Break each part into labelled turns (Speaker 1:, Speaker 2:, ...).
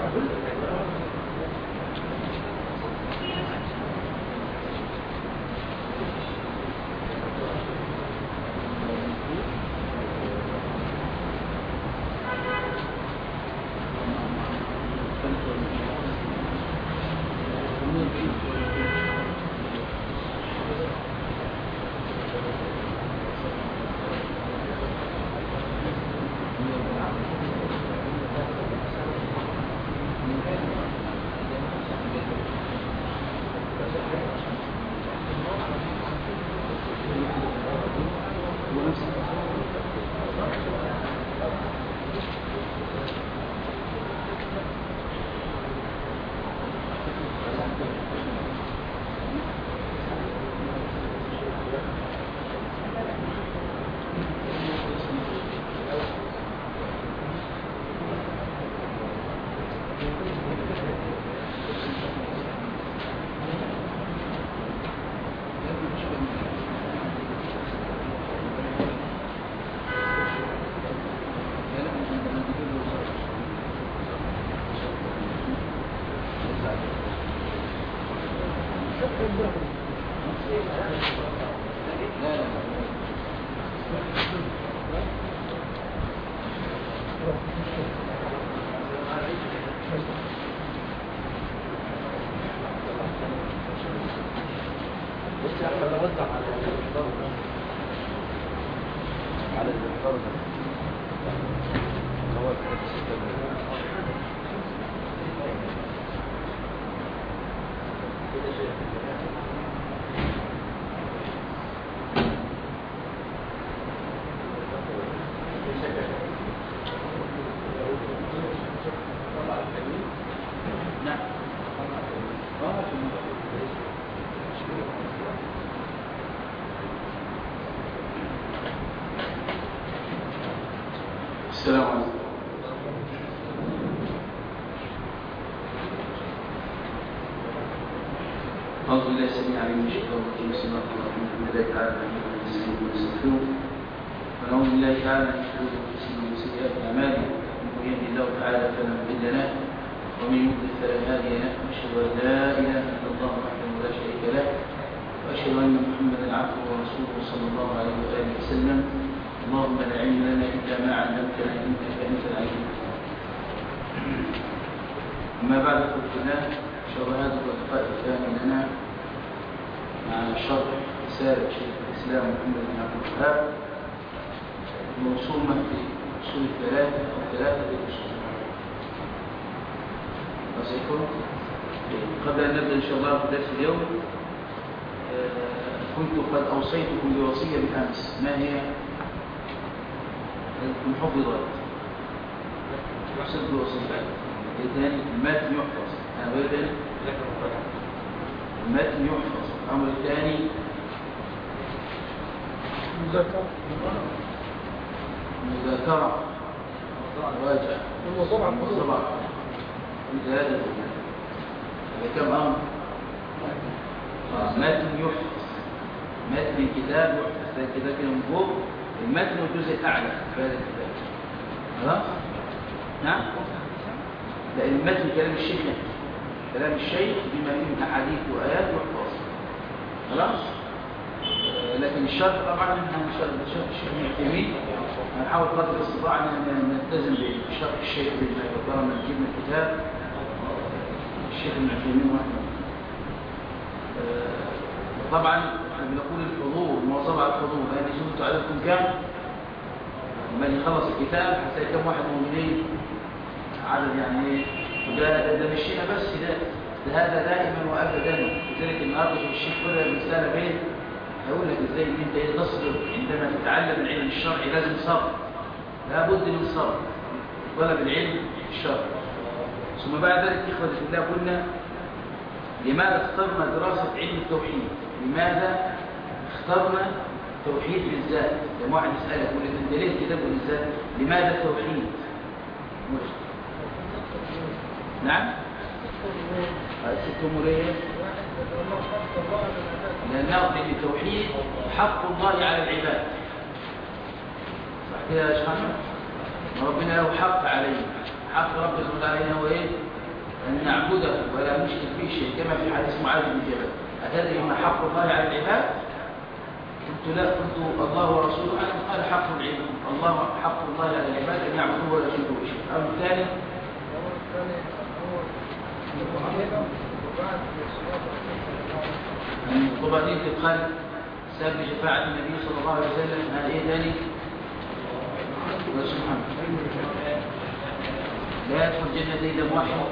Speaker 1: السلام عليكم أعوذ بالله السميع العليم من الشيطان الرجيم بسم الله الرحمن الرحيم الحمد لله تعالى نحمده ونستعينه ونستغفره ونعوذ بالله تعالى من شرور أنفسنا ومن سيئات أعمالنا من يهده الله تعالى فلا مضل له ومن يضلل فلا هادي له وأشهد أن لا إله إلا الله وحده لا شريك له وأشهد أن محمدا عبده ورسوله صلى الله عليه وآله وسلم اللهم لا علم لنا إلا ما علمتنا إنك أنت العليم أما بعد قلت الله إن شاء الله هذا هو اللقاء الثاني لنا مع شرح رسالة شيخ الإسلام محمد بن عبد الوهاب موصومة في أصول الثلاثة أو ثلاثة الأصول وسيكون قبل أن نبدأ إن شاء الله في درس اليوم كنت قد أوصيتكم بوصية بالأمس ما هي؟ المحفظات يحسب بوصية إذن المتن يحفظ أبدا المتن يحفظ الأمر الثاني مذاكرة مراجعة
Speaker 2: والمطبعة
Speaker 1: ثلاثة هذا كم أمر؟ آه، متن يحفظ متن الكتاب يحفظ ده كده كده من فوق المتن الجزء الأعلى في هذا الكتاب خلاص؟ نعم؟ لا المتن كلام الشيخ يعني. كلام الشيخ بما فيه من أحاديث وآيات يحفظ خلاص؟ آه، لكن الشرح طبعا احنا هنشرح شرح الشيخ ابن عثيمين هنحاول قدر الاستطاعة ان نلتزم بشرح الشيخ بما يقدر من جبنا الكتاب الشيخ ابن عثيمين رحمه الله آه، طبعا احنا بنقول الحضور المواظبة على الحضور هل يجوز عددكم كام؟ من يخلص الكتاب هتلاقي كم واحد موجودين عدد يعني ايه وده ده مش هنا بس ده ده هذا دائما وابدا لذلك النهارده في الشيخ كل الرساله بين هيقول لك ازاي ان انت ايه تصبر عندما تتعلم العلم الشرعي لازم صبر لابد من صبر طلب العلم الشرعي ثم بعد ذلك اخوه في الله قلنا لماذا اخترنا دراسه علم التوحيد لماذا اخترنا توحيد بالذات لما واحد يسالك يقول لك انت ليه كتاب بالذات لماذا التوحيد مش نعم ست امور ايه لأنه في التوحيد حق الله على العباد صح كده يا شيخ ربنا له حق عليه حق رب سبحانه علينا هو ايه أن نعبده ولا نشرك به شيء كما في حديث معاذ بن جبل أتدري ما حق الله على العباد؟ قلت لا قلت الله ورسوله أعلم قال حق العباد الله حق الله على العباد أن يعبدوه ولا يشركوا به شيء الأمر الثاني أن طبعين في القلب سبب شفاعة النبي صلى الله عليه وسلم هذا إيه ثاني؟ سبحانه لا يدخل الجنة إلا موحد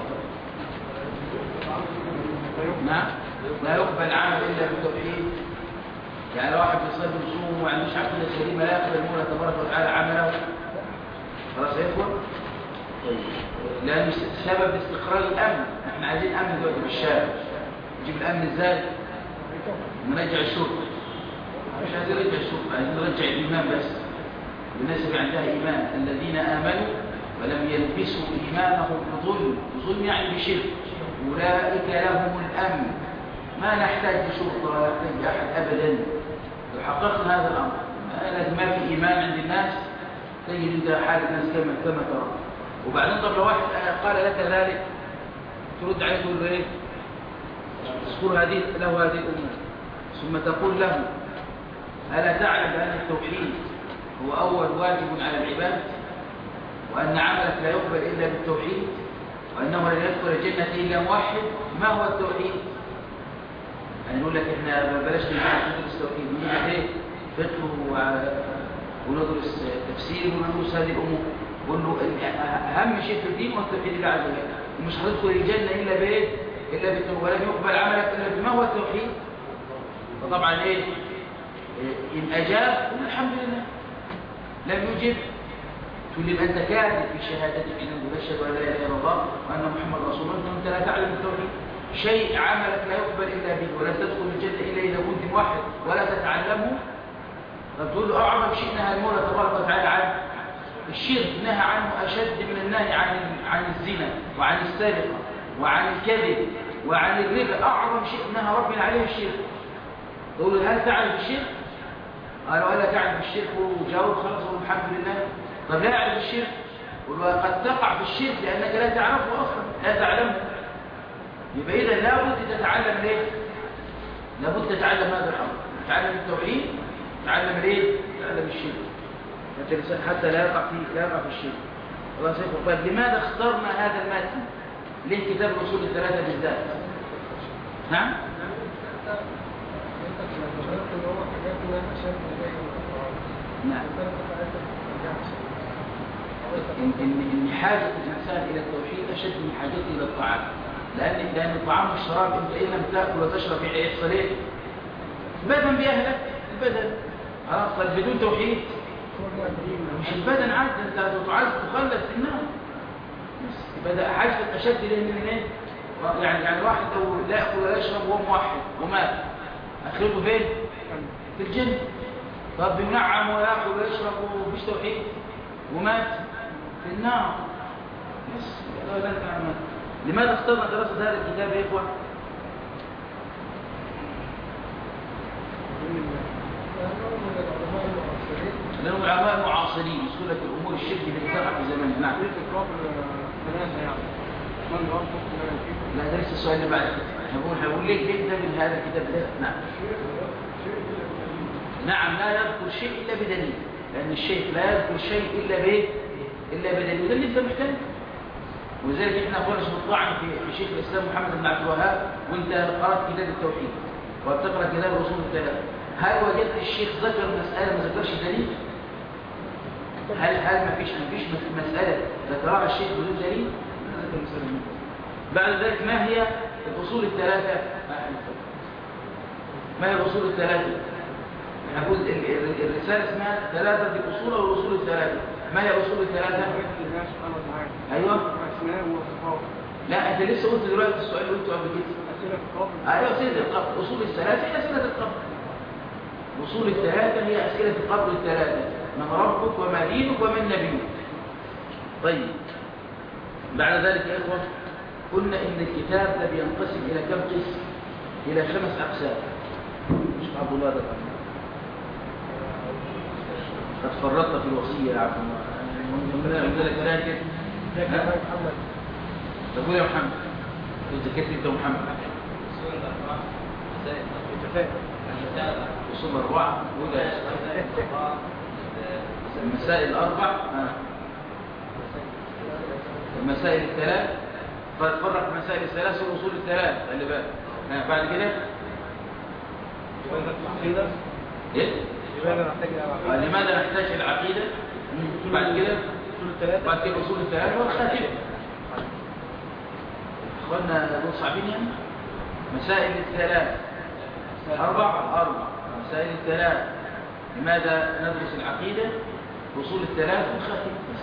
Speaker 1: نعم لا يقبل عمل إلا بالتوحيد يعني لو واحد بيصلي ويصوم وما عندوش عقيدة سليمة لا يقبل المولى تبارك وتعالى عمله خلاص يا إخوان؟ طيب لأن سبب استقرار الأمن احنا عايزين أمن دلوقتي في الشارع نجيب الأمن إزاي؟ نرجع الشرطة مش عايزين نرجع الشرطة عايزين نرجع الإيمان بس الناس اللي عندها إيمان الذين آمنوا ولم يلبسوا إيمانهم بظلم بظلم يعني بشرك أولئك لهم الأمن ما نحتاج لشرطة ولا نحتاج أحد أبدا لو حققنا هذا الأمر لازم ما في إيمان عند الناس تجد أنت حال الناس كما كما ترى وبعدين طب لو واحد قال لك ذلك ترد عليه تقول له ايه تذكر هذه له هذه الامور ثم تقول له الا تعلم ان التوحيد هو اول واجب على العباد وان عملك لا يقبل الا بالتوحيد وانه لن يدخل الجنه الا موحد ما هو التوحيد يعني نقول لك احنا بلاش ندرس توحيد ندرس ايه فقه وندرس تفسير وندرس هذه الامور قول له اهم شيء في الدين هو التوحيد لله عز وجل ومش هتدخل الجنه الا بايه الا بالتوحيد ولن يقبل عملك الا بما هو التوحيد فطبعا ايه ان اجاب قل الحمد لله لم يجب تقول لي انت كاذب في شهادتك انه تشهد ان لا اله الا الله وان محمد رسول الله انت لا تعلم التوحيد شيء عملك لا يقبل الا به ولن تدخل الجنه الا اذا كنت موحد ولا تتعلمه فتقول له اعظم شيء نهى المولى تبارك وتعالى عنه الشرك نهى عنه أشد من النهي عن عن الزنا وعن السرقة وعن الكذب وعن الربا أعظم شيء نهى ربنا عليه الشرك يقول هل تعرف الشرك؟ قالوا ألا تعرف الشرك وجاوب خلاص الحمد لله طب لا يعرف الشرك قد تقع في الشرك لأنك لا تعرفه أصلا لا تعلمه يبقى إذا لابد تتعلم ليه؟ لابد تتعلم هذا الأمر تتعلم التوحيد تتعلم ليه؟ تتعلم الشرك الإنسان حتى لا يقع في لا يقع في الشرك الله سيقول طيب لماذا اخترنا هذا المتن ليه كتاب الأصول الثلاثة بالذات نعم نعم إن, إن, إن حاجة الإنسان إلى التوحيد أشد من حاجته إلى الطعام لأن لأن الطعام والشراب أنت إن لم تأكل وتشرب يحصل إيه؟ بدن بأهلك البدن خلاص طيب بدون توحيد مش البدن عاد انت عايز تخلد في النار بدا حاجتك اشد ليه من ايه يعني يعني واحد لو لا ياكل ولا يشرب وهو موحد ومات اخرته فين في الجنه طب بينعم وياكل ويشرب ومفيش توحيد ومات في النار بس لا لا لماذا اخترنا دراسه هذا الكتاب يا اخوان لأنهم علماء معاصرين يسألوا لك الأمور الشرك اللي بتقع في زماننا نعم لا ده لسه السؤال اللي بعد كده هقول هقول لك ليه ده من هذا الكتاب ده نعم نعم لا يذكر شيء إلا بدليل لأن الشيخ لا يذكر شيء إلا به إلا بدليل وده اللي أنت محتاج ولذلك احنا قلنا بنطعن في شيخ الإسلام محمد بن عبد الوهاب وأنت قرأت كتاب التوحيد وبتقرأ كتاب الرسول الثلاثة هل وجدت الشيخ ذكر مسألة ما ذكرش دليل؟ هل هل ما فيش ما فيش مسألة ذكرها الشيخ بدون دليل؟ بعد ذلك ما هي الأصول الثلاثة؟ ما هي الأصول الثلاثة؟ نقول الرسالة اسمها ثلاثة الأصول أو الأصول الثلاثة ما هي الأصول الثلاثة؟ أيوه لا أنت لسه قلت دلوقتي السؤال اللي قلته قبل كده أيوه أسئلة القبر أصول الثلاثة هي أسئلة القبر الأصول الثلاثة هي أسئلة القبر الثلاثة من ربك وما دينك ومن نبيك طيب بعد ذلك يا إخوة قلنا إن الكتاب ده بينقسم إلى كم قسم إلى خمس أقسام مش عبد الله ده قد فرطت في الوصية يا عبد الله قلت لك ساكت تقول يا محمد ذكرت انت محمد اصول اربعه وده المسائل الاربع آه. المسائل الثلاث فرق مسائل الثلاث والاصول الثلاث خلي بالك آه. بعد كده ايه آه، لماذا نحتاج العقيده بعد كده بعد كده اصول الثلاث والخاتمه اخوانا دول صعبين يعني مسائل الثلاث أربع أربع مسائل الثلاث لماذا ندرس العقيدة أصول الثلاث والخاتمة بس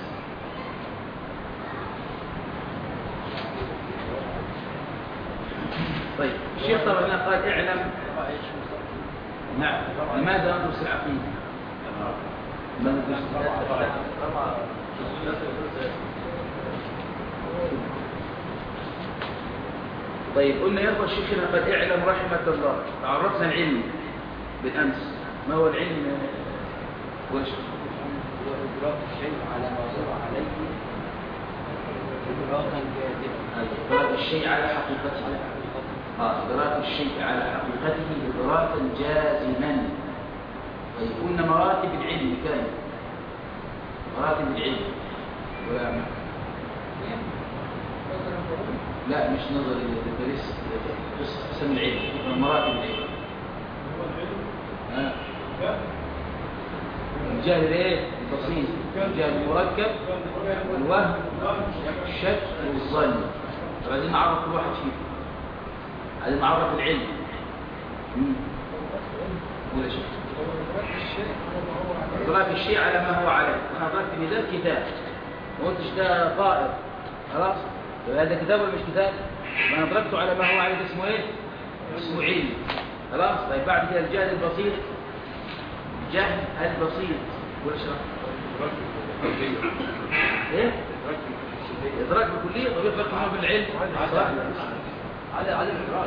Speaker 1: طيب الشيخ طبعا هنا قال اعلم نعم لماذا ندرس العقيدة؟ لماذا ندرس طيب قلنا يا اخوة شيخنا قد اعلم رحمك الله عرفنا العلم بالامس ما هو العلم وش
Speaker 2: هو إدراك الشيء على ما هو عليه إدراكا جازما
Speaker 1: ادراك الشيء على حقيقته
Speaker 2: على حقيقته
Speaker 1: اه ادراك الشيء على حقيقته ادراكا جازما طيب قلنا مراتب العلم كام مراتب العلم ولا لا مش نظري تدرس قصة قسم العلم مراتب العلم آه. الجهل ايه البسيط الجهل المركب والوهم الشك والظن طب عايزين نعرف كل واحد فيهم عايزين نعرف العلم مم. ولا شيء ادراك الشيء على ما هو عليه انا ادركت بذات كتاب ما قلتش ده طائر خلاص يبقى هذا كتاب ولا مش كتاب ما انا ادركته على ما هو عليه ده اسمه ايه اسمه علم خلاص طيب بعد كده الجهل البسيط الجهل البسيط ولا اشرح ايه ادراك بالكليه طب يفرق ما بين العلم صح
Speaker 2: على على الإدراك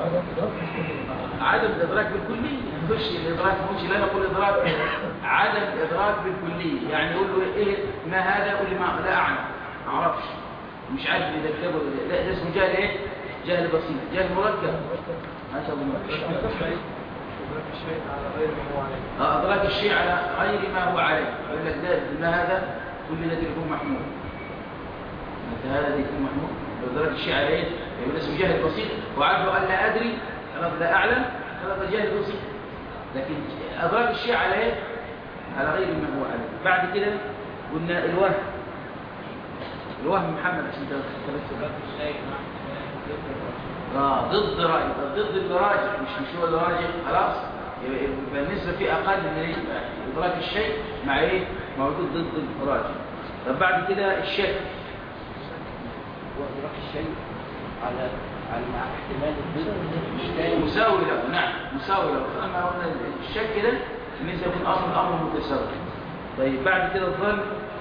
Speaker 1: عدم الادراك بالكليه مش الادراك مش لا نقول ادراك عدم الادراك بالكليه يعني يقول له ايه ما هذا يقول لي ما لا اعلم ما اعرفش مش عارف اذا كتاب ولا لا لا ده اسمه جهل ايه جهل بسيط جهل مركب ما شاء الله
Speaker 2: إدراك الشيء على غير ما هو عليه
Speaker 1: آه، ادراك الشيء على غير ما هو عليه يقول لك ده ما هذا كل ده تليفون محمول انت هذا تليفون محمول لو ادراك الشيء على ايه يقول اسمه جهل بسيط وعارف ان لا ادري خلاص لا اعلم خلاص ده جهل بسيط لكن ادراك الشيء على ايه على غير ما هو عليه بعد كده قلنا الوهم الوهم محمد عشان تلفت
Speaker 2: إدراك الشيء مع
Speaker 1: اه ضد رأي ضد اللي راجح مش مش هو اللي راجح خلاص يبقى يبقى النسبة فيه أقل من ايه إدراك الشيء مع ايه موجود ضد الراجح طب بعد كده الشك
Speaker 2: هو إدراك الشيء على على مع احتمال الضد مش تاني
Speaker 1: مساوي له نعم مساوي له أما قلنا الشك ده النسبة يكون أمر أمر متساوي طيب بعد كده الظن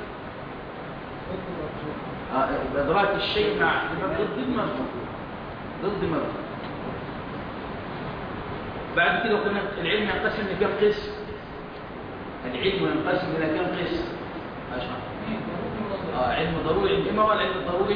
Speaker 1: آه، إدراك الشيء مع احتمال ضد المرفوض ضد المرفوض بعد كده قلنا العلم ينقسم لكم قسم العلم ينقسم إلى كم قسم أشهر آه علم ضروري علم ما هو العلم الضروري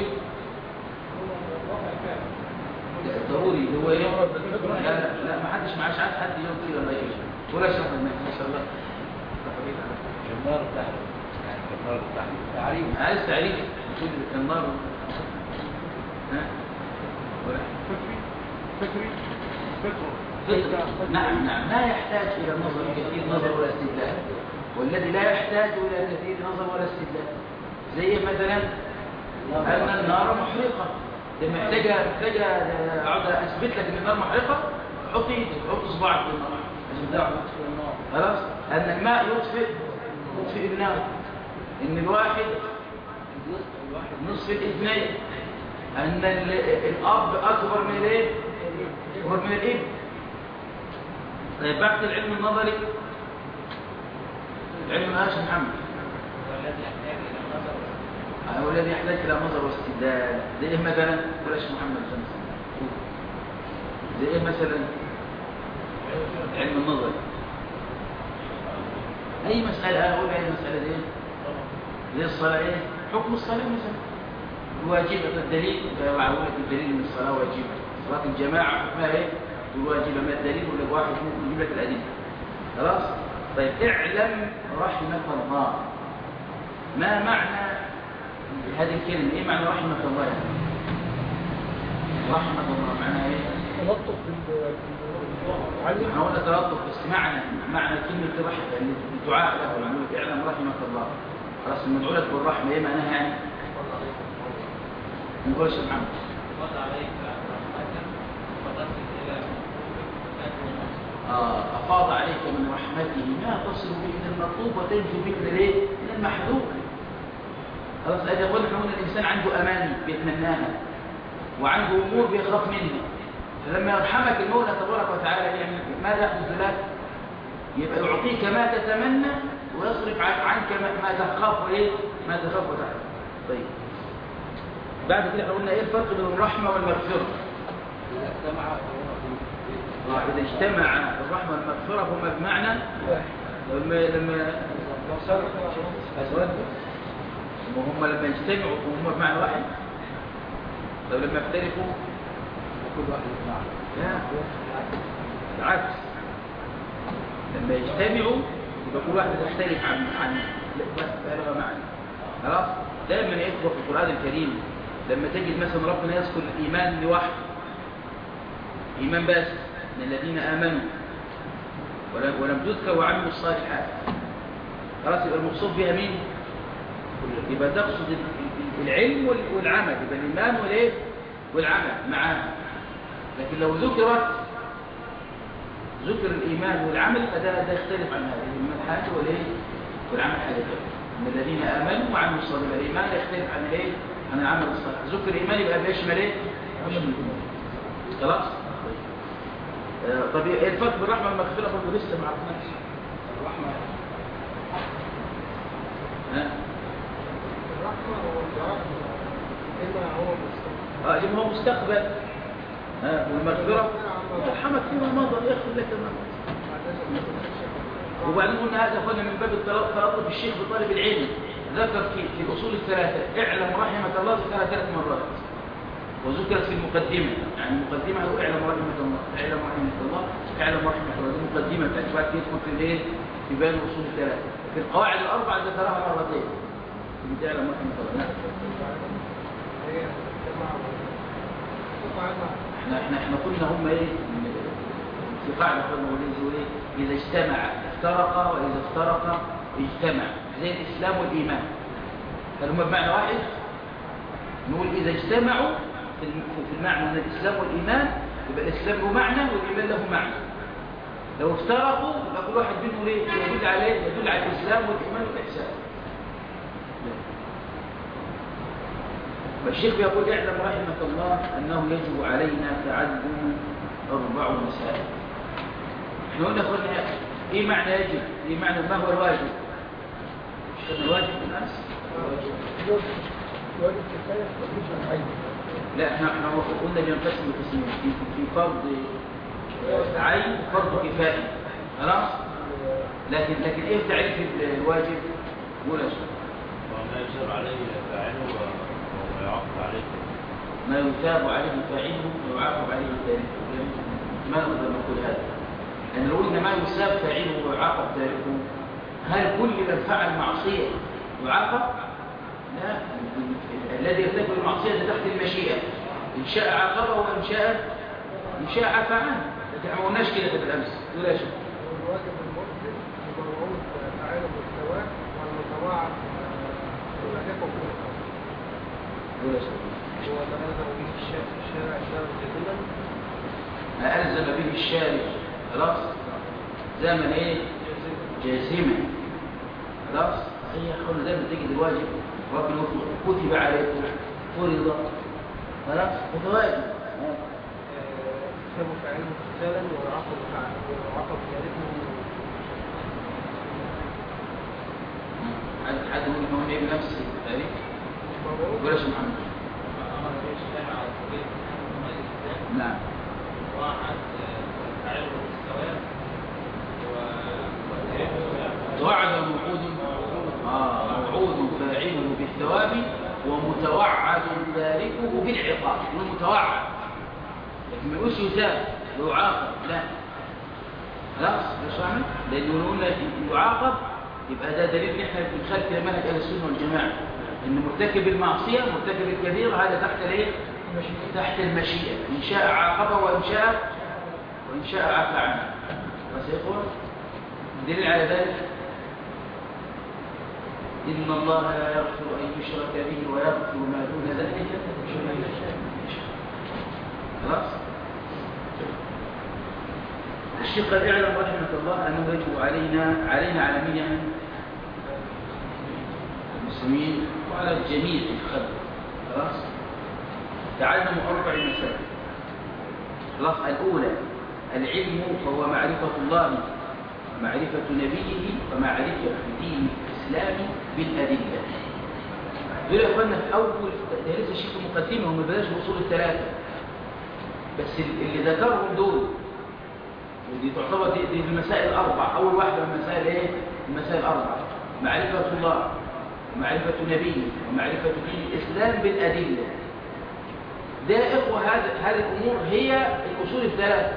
Speaker 1: الضروري اللي هو ايه لا لا, لا ما حدش معاش عاد حد يوم كده الله يجيش ولا شرح الماء ما شاء الله
Speaker 2: النار التحريم يعني النار التحريم تعريف
Speaker 1: عايز تعريف شوف النار ها ولا
Speaker 3: فكري فكره
Speaker 1: فكرة. نعم نعم لا يحتاج إلى نظر كثير نظر ولا استدلال والذي لا يحتاج إلى كثير نظر ولا استدلال زي مثلا أن النار محرقة ده محتاجة محتاجة أقعد أثبت لك إن النار محرقة حط إيدك حط صباعك في النار عشان تعرف خلاص أن الماء يطفئ يطفئ النار إن الواحد نصف الاثنين أن ال- الأب أكبر من الإيه؟ أكبر من الإبن طيب بعد العلم النظري علم ايش محمد
Speaker 2: والذي يحتاج إلى النظر
Speaker 1: هو الذي يحتاج الى نظر واستدلال زي ايه مثلا بلاش محمد شمس زي ايه مثلا علم النظر اي مساله اقول اي مساله دي زي الصلاه ايه حكم الصلاه مثلا والواجبة الدليل معلومة الدليل من الصلاة واجبة صلاة الجماعة حكمها ايه؟ والواجبة ما الدليل ولا واحد ممكن يجيب لك الأدلة خلاص؟ طيب اعلم رحمك الله ما معنى هذه الكلمة ايه معنى رحمك الله يعني؟ رحمك الله معناها ايه؟
Speaker 3: تلطف في ال- في ال-
Speaker 1: احنا قلنا تلطف بس معنى معنى كلمة رحمة يعني الدعاء له معلومة اعلم رحمك الله خلاص المدعو لك بالرحمة ايه معناها يعني؟ نقول شيخ محمد
Speaker 4: وضع عليك رحمة فتصل إلى
Speaker 1: آه، أفاض عليك من رحمته ما تصل به من المطلوب وتنجو به من الايه؟ من المحذور خلاص ادي يقول احنا قلنا الانسان عنده اماني بيتمناها وعنده امور بيخاف منها فلما يرحمك المولى تبارك وتعالى يعني ماذا يحدث لك؟ يبقى يعطيك ما تتمنى ويصرف عن- عنك ما- ما تخاف وايه؟ ما تخاف وتعالى طيب بعد كده احنا قلنا ايه الفرق بين الرحمه والمغفره؟
Speaker 2: إذا اجتمع
Speaker 1: آه، إذا اجتمع الرحمة والمغفرة هما بمعنى لما لما أزواج وهم لما يجتمعوا هما بمعنى واحد طب لما يختلفوا
Speaker 2: كل واحد يجمع
Speaker 1: لا بالعكس لما يجتمعوا يبقى كل واحد يختلف عن عن بلغ معنى خلاص دائما يا اخوه في القران الكريم لما تجد مثلا ربنا يذكر الايمان لوحده ايمان بس من الذين امنوا ولم ولم تذكر وعملوا الصالحات خلاص يبقى المقصود بها مين؟ يبقى تقصد ال- ال- العلم وال- والعمل يبقى الايمان والايه؟ والعمل معاها لكن لو ذكرت ذكر الايمان والعمل فده ده يختلف عن هذا الايمان حاجه والايه؟ والعمل حاجه ثانيه ان الذين امنوا وعملوا الصالحات الايمان يختلف عن الايه؟ عن العمل الصالح ذكر الايمان يبقى بيشمل ايه؟ يشمل خلاص؟ آه، طب ايه الفرق بين الرحمه والمغفره برضه لسه ما عرفناش
Speaker 2: الرحمة
Speaker 1: ها؟
Speaker 3: الرحمة هو الدعاء إما هو مستقبل
Speaker 1: اه لما هو مستقبل ها والمغفره يرحمك فيما مضى يغفر لك ما مضى وبعدين قلنا هذا قلنا من باب التلطف تلطف الشيخ بطالب العلم ذكر في في الاصول الثلاثه اعلم رحمك الله ذكرها ثلاث مرات وذكرت في المقدمه يعني المقدمه هو اعلم رحمك الله اعلم رحمك الله اعلم رحمك الله دي مقدمه بتاعت بعد كده يدخل في الايه في باب الاصول الثلاثه في القواعد الاربعه ذكرها مرتين في اعلم رحمك الله نعم.
Speaker 3: هي الجماعة وقعنا
Speaker 1: احنا احنا احنا قلنا هم ايه في قاعده قلنا وليس ايه اذا اجتمع افترقا واذا افترقا اجتمع زي الاسلام والايمان هل هم بمعنى واحد نقول اذا اجتمعوا في الم- في المعنى من الاسلام والايمان يبقى الاسلام له معنى والايمان له معنى لو افترقوا يبقى كل واحد منهم ليه يدل عليه يدل على الاسلام والايمان والاحسان فالشيخ بيقول اعلم رحمك الله أنه يجب علينا تعلم أربع مسائل احنا قلنا قلنا إيه معنى يجب؟ إيه معنى ما هو الواجب؟ مش قلنا الواجب بالأمس؟
Speaker 3: واجب كفاية مفيش عين
Speaker 1: لا احنا احنا قلنا بينقسم لقسمين في في فرض عين وفرض كفائي خلاص؟ لكن لكن ايه تعريف الواجب؟ قول يا شيخ
Speaker 4: وما يجب عليه فاعله ويعاقب عليه
Speaker 1: ما يثاب عليه فاعله ويعاقب عليه تاركه ما نقدر نقول هذا لأن لو قلنا ما يثاب فاعله ويعاقب تاركه هل كل من فعل معصية يعاقب؟ لا الذي يرتكب المعصية ده تحت المشيئة إن شاء عاقبه وإن شاء إن شاء عفى عنه لكن احنا ما قلناش كده في الأمس تقول يا شيخ
Speaker 3: والواجب المسلم الموعود تعالى بالثواب والمتواعد يلاحقه في الخير
Speaker 1: تقول يا شيخ
Speaker 2: هو ما نزل به الشارع الشارع الشارع جديدا
Speaker 1: ما ألزم به الشارع خلاص زمن إيه؟ جازما خلاص هي حول زي ما تجد الواجب ربنا يقول كتب عليكم فرض خلاص متواجب
Speaker 2: يكتب فاعله امتثالا ويعاقب فاعله ويعاقب تاركه
Speaker 1: حد حد يقول ان هو ايه بنفس التاريخ
Speaker 3: موعود
Speaker 1: ولا شيء محمد
Speaker 4: أمر الشارع على سبيل الإسلام
Speaker 1: نعم
Speaker 4: وعد فاعله بالثواب وتاركه
Speaker 1: وعد موعود اه موعود فاعله بالثواب ومتوعد تاركه بالعقاب انه متوعد لكن ما يقولش يثاب ويعاقب لا خلاص مش فاهم لانه لو قلنا يعاقب يبقى ده دليل ان احنا بنخالف منهج اهل السنه والجماعه ان مرتكب المعصيه مرتكب الكبيره هذا تحت الايه تحت المشيئه ان شاء عاقبه وان شاء وان شاء عفى عنه بس يا اخوان دليل على ذلك إن الله لا يغفر أن يشرك به ويغفر ما دون ذلك لمن يشاء خلاص الشيخ قد اعلم رحمة الله أنه يجب علينا علينا على مين يعني؟ المسلمين وعلى الجميع في الخلق خلاص تعلموا أربع مسائل خلاص الأولى العلم وهو معرفة الله ومعرفة نبيه ومعرفة دين الإسلام بالأدلة دول يا أخوانا في أول ده لسه شيء في المقدمة وما بداش بأصول الثلاثة بس اللي ذكرهم دول ودي تعتبر دي, دي المسائل الأربع أول واحدة من المسائل إيه؟ المسائل الأربع معرفة الله ومعرفة نبيه ومعرفة دين الإسلام بالأدلة ده يا إخوة هذه هذه الأمور هي الأصول الثلاثة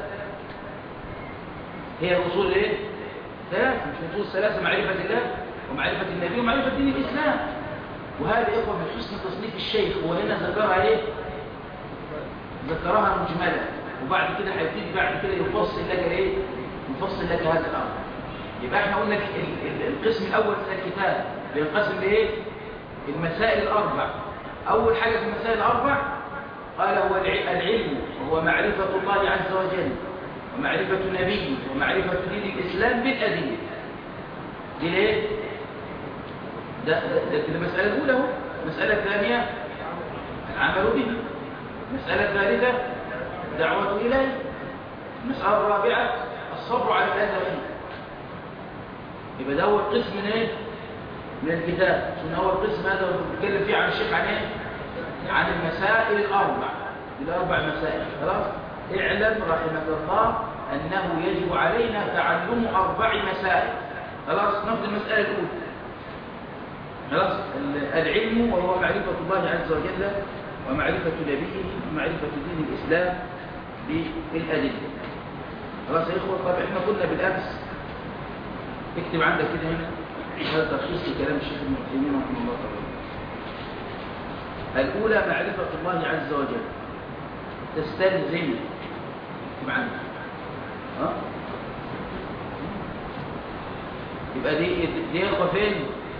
Speaker 1: هي الأصول إيه؟ ثلاثة مش الأصول الثلاثة معرفة الله ومعرفة النبي ومعرفة دين الإسلام وهذا يا إخوة من حسن تصنيف الشيخ وهنا ذكرها إيه؟ ذكرها مجملة وبعد كده هيبتدي بعد كده يفصل لك ايه يفصل لك هذا الامر يبقى احنا قلنا ال- ال- القسم الاول من الكتاب بينقسم لايه المسائل الاربع اول حاجه في المسائل الاربع قال هو الع- العلم وهو معرفه الله عز وجل ومعرفه نبيه ومعرفه دين الاسلام بالادله دي ليه ده ده, ده, ده المساله الاولى اهو المساله الثانيه العمل به المساله الثالثه الدعوة إليه المسألة الرابعة الصبر على الأذى فيه يبقى ده أول قسم من إيه؟ من الكتاب ثم أول قسم هذا اللي بنتكلم فيه عن الشيخ عن إيه؟ عن المسائل الأربع الأربع مسائل خلاص اعلم رحمك الله أنه يجب علينا تعلم أربع مسائل خلاص ناخذ المسألة الأولى خلاص العلم وهو معرفة الله عز وجل ومعرفة نبيه ومعرفة دين الإسلام بالأدلة خلاص يا إخوة طب إحنا قلنا بالأمس اكتب عندك كده هنا هذا تلخيص لكلام الشيخ ابن عثيمين رحمه الله تعالى الأولى معرفة الله عز وجل تستلزم اكتب عندك ها يبقى دي دي يا إخوة فين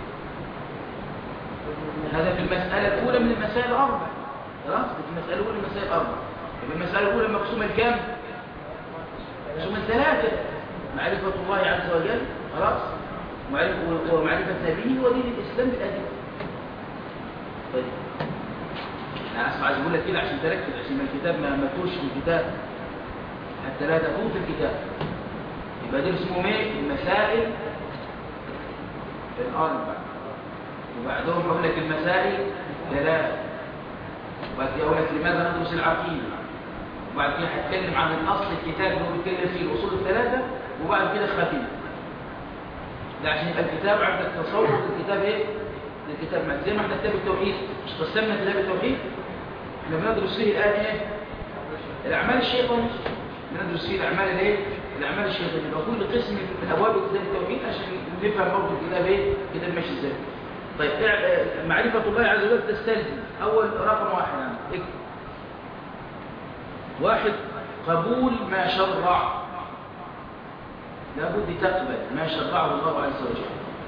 Speaker 1: هذا في المسألة الأولى من المسائل الأربع خلاص دي في المسألة الأولى من المسائل الأربع يبقى المسألة الأولى مقسومة لكام؟ مقسومة لثلاثة معرفة الله عز وجل خلاص ومعرفة ومعرفة نبيه ودين الإسلام بالأدلة طيب أنا أسمع عايز أقول لك كده عشان تركز عشان ما الكتاب ما ما توش في الكتاب حتى لا تفوت الكتاب يبقى دول اسمهم ايه؟ المسائل الأربع وبعدهم يقول لك المسائل ثلاث وبعد كده يقول لك لماذا ندرس العقيده وبعد كده هتكلم عن الاصل الكتاب اللي هو بيتكلم فيه الاصول الثلاثه وبعد كده ختم ده عشان يبقى الكتاب عندك تصور الكتاب ايه الكتاب مات زي ما احنا كتاب التوحيد مش قسمنا كتاب التوحيد احنا بندرس فيه الان ايه الاعمال الشيطانيه بندرس فيه الاعمال الايه الاعمال الشيطانيه يبقى كل قسم من ابواب كتاب التوحيد عشان نفهم برضه الكتاب ايه الكتاب ماشي ازاي طيب معرفة الله عز وجل تستلزم أول رقم واحد يعني اكتب واحد قبول ما شرع لابد تقبل ما شرعه الله عز وجل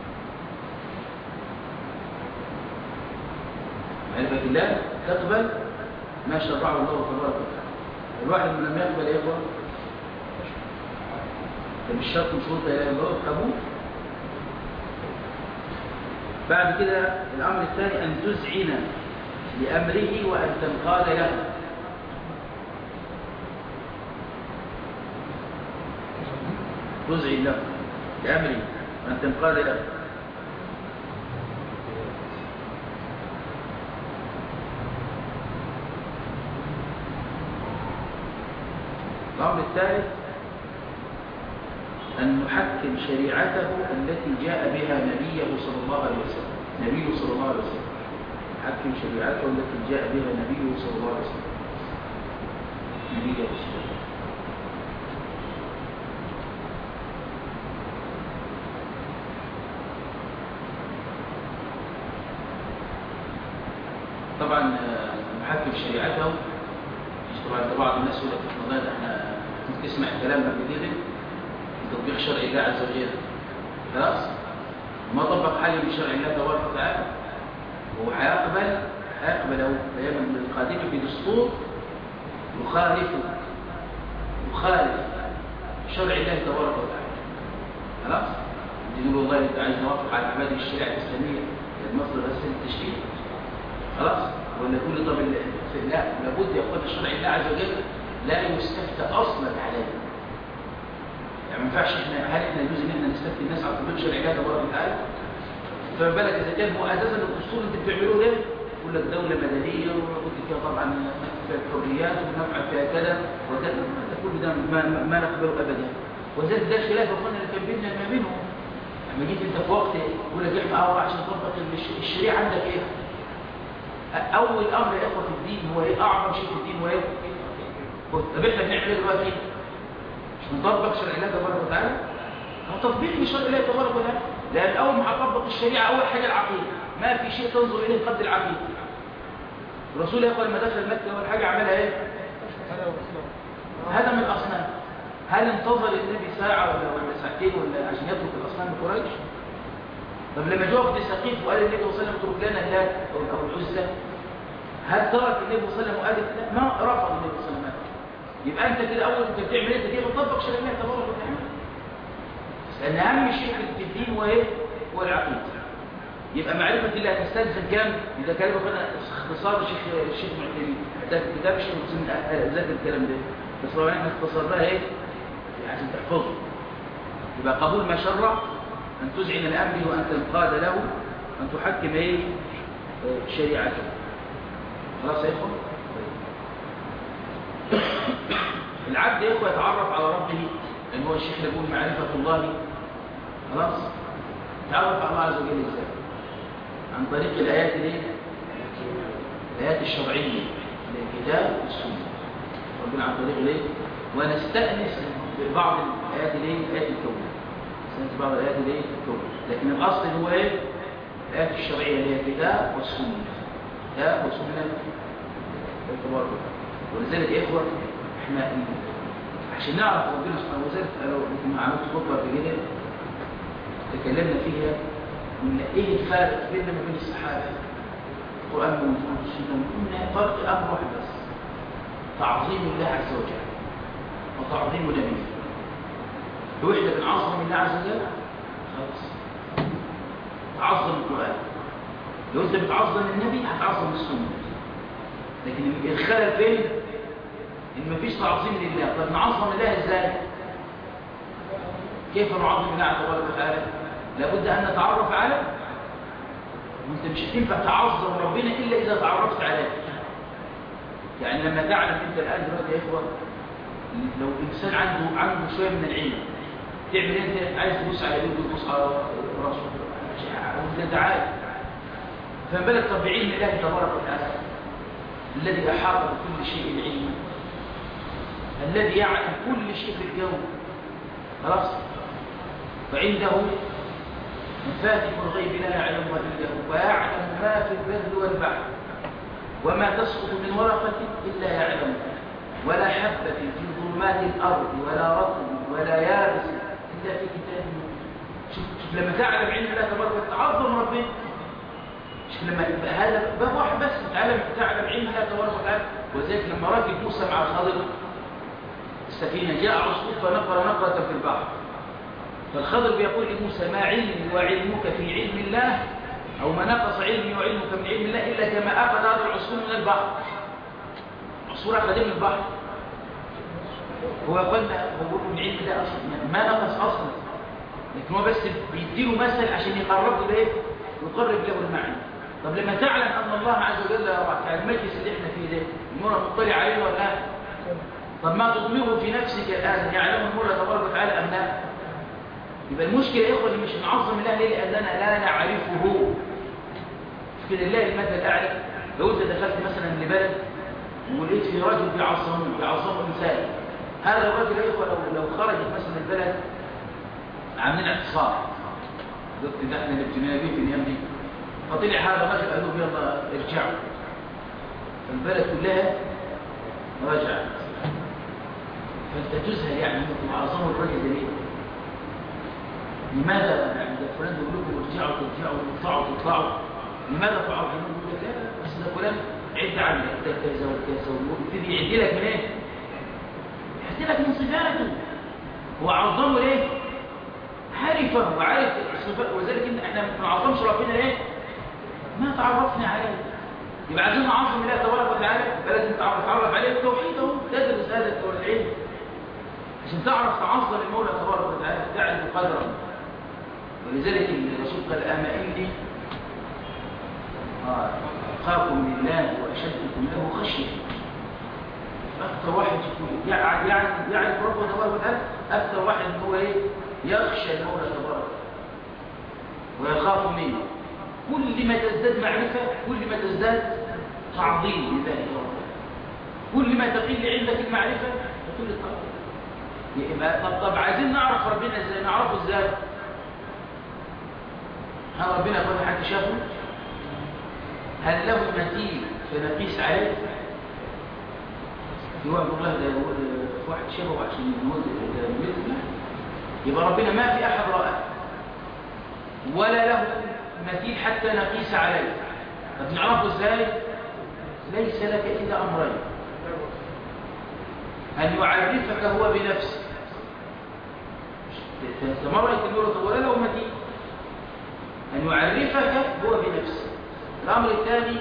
Speaker 1: معرفة الله تقبل ما شرعه الله تبارك وتعالى الواحد من لم يقبل يا إخوة ده مش شرط من شروط لا إله إلا الله قبول بعد كده الأمر الثاني أن تزعن لأمره وأن تنقاد له تزعن له لأمره وأن تنقاد له الأمر الثالث أن نحكم شريعته التي جاء بها نبيه صلى الله عليه وسلم نبيه صلى الله عليه وسلم حكم شريعته التي جاء بها نبيه صلى الله عليه وسلم نبي رسول الله طبعا آه، محكم شريعته مش طبعا ده بعض الناس يقول لك والله ده احنا ممكن تسمع الكلام قبل كده تطبيق شرع الله عز وجل خلاص ما طبق حاجه من شرع الله تبارك وتعالى هو هيقبل هيقبل او الايام القادمه بدستور يخالف يخالف شرع الله تبارك وتعالى خلاص يقول والله انت عايز نوافق على مبادئ الشريعه الاسلاميه المصدر الاساسي للتشريع خلاص ولا تقول لي طب ال- لا لابد يقول شرع الله عز وجل لا يستفتى اصلا عليه يعني ما ينفعش احنا هل احنا يجوز ان احنا نستفتي الناس على تطبيق شرع الله تبارك وتعالى فما بالك اذا كان هو اساسا الدستور اللي انت بتعملوه ده يقول لك دوله مدنيه ولابد فيها طبعا فيها الحريات ونفعل فيها كذا وكذا هذا كل ده ما, ما- ما نقبله ابدا وذلك ده خلاف اخوانا اللي كان بيننا ما بينهم لما جيت انت في وقت يقول لك احنا اول عشان تطبق الش- الشريعه عندك ايه؟ اول امر يا اخوه في الدين هو ايه اعظم شيء في الدين هو ايه طب احنا بنعمل ايه دلوقتي مش بنطبق شرع الله تبارك وتعالى هو تطبيق لشرع الله تبارك وتعالى لان اول ما هطبق الشريعه اول حاجه العقيده ما في شيء تنظر اليه قد العقيده الرسول يقول لما دخل مكه اول حاجه عملها ايه
Speaker 3: هذا هو الإسلام
Speaker 1: هدم الاصنام هل انتظر النبي ساعه ولا ولا ساعتين ولا عشان يترك الاصنام لقريش طب لما جاء وفد سقيف وقال النبي صلى الله عليه وسلم اترك لنا اللات او أو العزى هل ترك النبي صلى الله عليه وسلم وقال لا ما رفض النبي صلى الله عليه وسلم يبقى انت كده اول انت بتعمل ايه انت كده بتطبق شرع الله تبارك وتعالى لان اهم شيء في الدين هو ايه هو العقيده يبقى معرفه الله تستلزم كام اذا كلمه كنا اختصار الشيخ الشيخ معتمين ده كتاب الشيخ مسلم ذات الكلام ده بس طبعا احنا اختصرناها ايه عشان تحفظه يبقى قبول ما شرع أن تذعن لأمره وأن تنقاد له أن تحكم إيه آه، شريعته خلاص يا إخوة العبد يا إخوة يتعرف على ربه لأن هو الشيخ يقول معرفة الله خلاص يتعرف على الله عز وجل إزاي عن طريق الآيات دي الآيات الشرعية الكتاب والسنة ربنا عن طريق ليه ونستأنس ببعض الآيات دي الآيات الكونية نستأنس بعض الآيات دي الكونية لكن الأصل هو إيه الآيات الشرعية اللي هي الكتاب والسنة كتاب وسنة تبارك وتعالى ولذلك يا إخوة إحنا عشان نعرف ربنا سبحانه وتعالى لو كنا عملت خطبة في كده تكلمنا فيها ان ايه الفرق بيننا وبين الصحابه القران موجود السنه موجود فرق امر واحد بس تعظيم الله عز وجل وتعظيم نبيه لو احنا بنعظم الله عز وجل خلاص تعظم القران لو انت بتعظم النبي هتعظم السنه لكن الخلل فين ان مفيش تعظيم لله طب نعظم الله ازاي كيف نعظم الله تبارك وتعالى لابد ان نتعرف على وانت مش هتنفع تعظم ربنا الا اذا تعرفت عليه يعني لما تعلم انت الان دلوقتي يا اخوه لو انسان عنده عنده شويه من العلم تعمل إيه؟ انت عايز تبص على يده تبص على راسه وانت تعالى فما بالك طب بعلم الله تبارك وتعالى الذي احاط بكل شيء علما الذي يعلم كل شيء في الكون خلاص فعنده مفاتح الغيب لا يعلمها الا هو ويعلم ما في البر والبحر وما تسقط من ورقه الا يعلمها ولا حبه في ظلمات الارض ولا رطب ولا يابس الا في كتاب مبين شوف شوف لما تعلم علم الله تبارك وتعالى تعظم ربنا مش لما يبقى هذا باب واحد بس تعلم تعلم علم الله تبارك وتعالى وذلك لما ركب موسى مع الخضر السفينه جاء عصفور فنقر نقره في البحر فالخضر بيقول لموسى ما علمي وعلمك في علم الله أو ما نقص علمي وعلمك من علم الله إلا كما أخذ هذا العصفور من البحر عصفور أخذ من البحر هو يقول هو من علم ده أصلا ما نقص أصلا لكن هو بس بيديله مثل عشان يقرب له إيه يقرب له المعنى طب لما تعلم أن الله عز وجل في المجلس اللي احنا فيه ده المرة مطلع عليه ولا لا طب ما تضمره في نفسك الآن يعلم المرة تبارك وتعالى أم لا يبقى المشكلة يا إخوة اللي مش نعظم الله ليه لأننا لا نعرفه كده نلاقي المثل الاعلى لو انت دخلت مثلا لبلد ولقيت في رجل بيعظموه بيعظموا انسان هذا الرجل يا اخوه لو لو خرجت مثلا البلد عاملين اعتصام ضد ان احنا الابتنابي في الايام دي فطلع هذا الرجل قال لهم يلا ارجعوا فالبلد كلها رجعت فانت تزهل يعني انكم عظموا الرجل ده ليه؟ لماذا يعني ده فلان بيقول لكم ارجعوا ترجعوا تطلعوا تطلعوا لماذا تعظمون يقول لك لا بس ده فلان عد عنك ده كذا وكذا ويبتدي يعد لك من ايه؟ يعد لك من صفاته هو عظمه ليه؟ عارفه وعارف الصفات وذلك إن احنا ما نعظمش ربنا ليه؟ ما تعرفنا عليه يبقى عايزين نعظم الله تبارك وتعالى فلازم نتعرف عليه التوحيد اهو تدرس هذا العلم عشان تعرف تعظم المولى تبارك وتعالى تعرف قدره ولذلك الرسول قال اما اني اخاكم لله واشدكم له خشيه اكثر واحد يكون يعني يعني يعرف ربه تبارك وتعالى اكثر واحد هو ايه يخشى المولى تبارك ويخاف منه كل ما تزداد معرفه كل ما تزداد تعظيم لله كل ما تقل عندك المعرفه تقل التعظيم يبقى طب طب عايزين نعرف ربنا ازاي نعرفه ازاي هل ربنا يقول حد شافه هل له مثيل فنقيس عليه يوعد الله ده يقول واحد شافه عشان يموت لا يبقى ربنا ما في احد رأى ولا له مثيل حتى نقيس عليه طب نعرفه ازاي ليس لك الا امرين أن يعرفك هو بنفسه تمرت النور ولا له متين أن يعرفك هو بنفسه الأمر الثاني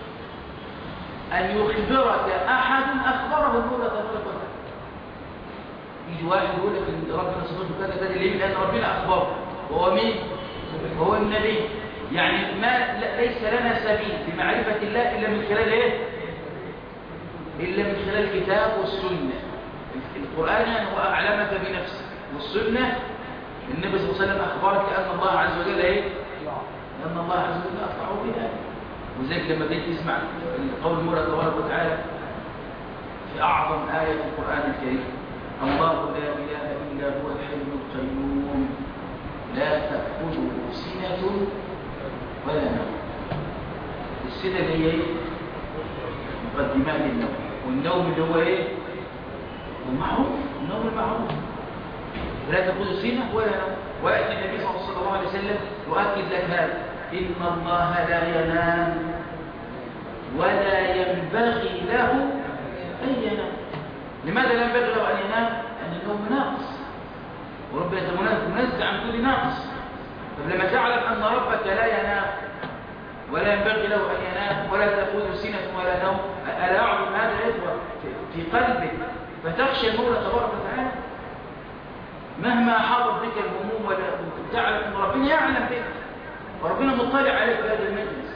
Speaker 1: أن يخبرك أحد أخبره النور تبارك وتعالى يجي واحد يقول لك إن ربنا صفته كذا كذا ليه؟ لأن ربنا أخبره وهو مين؟ وهو النبي يعني ما ليس لنا سبيل بمعرفة الله إلا من خلال إيه؟ إلا من خلال الكتاب والسنة القرآن هو أعلمك بنفسه والسنة النبي صلى الله عليه وسلم أخبرك أن الله عز وجل إيه؟ أن الله عز وجل أطلعه بها وذلك لما جيت تسمع قول المولى تبارك وتعالى في أعظم آية في القرآن الكريم الله لا إله إلا هو الحي القيوم لا تأخذه سنة ولا نوم السنة اللي هي إيه؟ مقدمات النوم والنوم اللي هو ايه المعروف النوم المعروف لا تقول سنة ولا نوم ويأتي النبي صلى الله عليه وسلم يؤكد لك هذا إن الله لا ينام ولا ينبغي له أن ينام لماذا لا ينبغي له أن ينام؟ أن النوم ناقص وربنا منزع عن كل ناقص طب لما تعلم أن ربك لا ينام ولا ينبغي له أن ينام ولا تأخذ سنة ولا نوم ألا يعظم هذا الإخوة في قلبك فتخشى المولى تبارك وتعالى مهما حاضر بك الهموم ولا تعلم أن ربنا يعلم بك وربنا مطلع عليك في هذا المجلس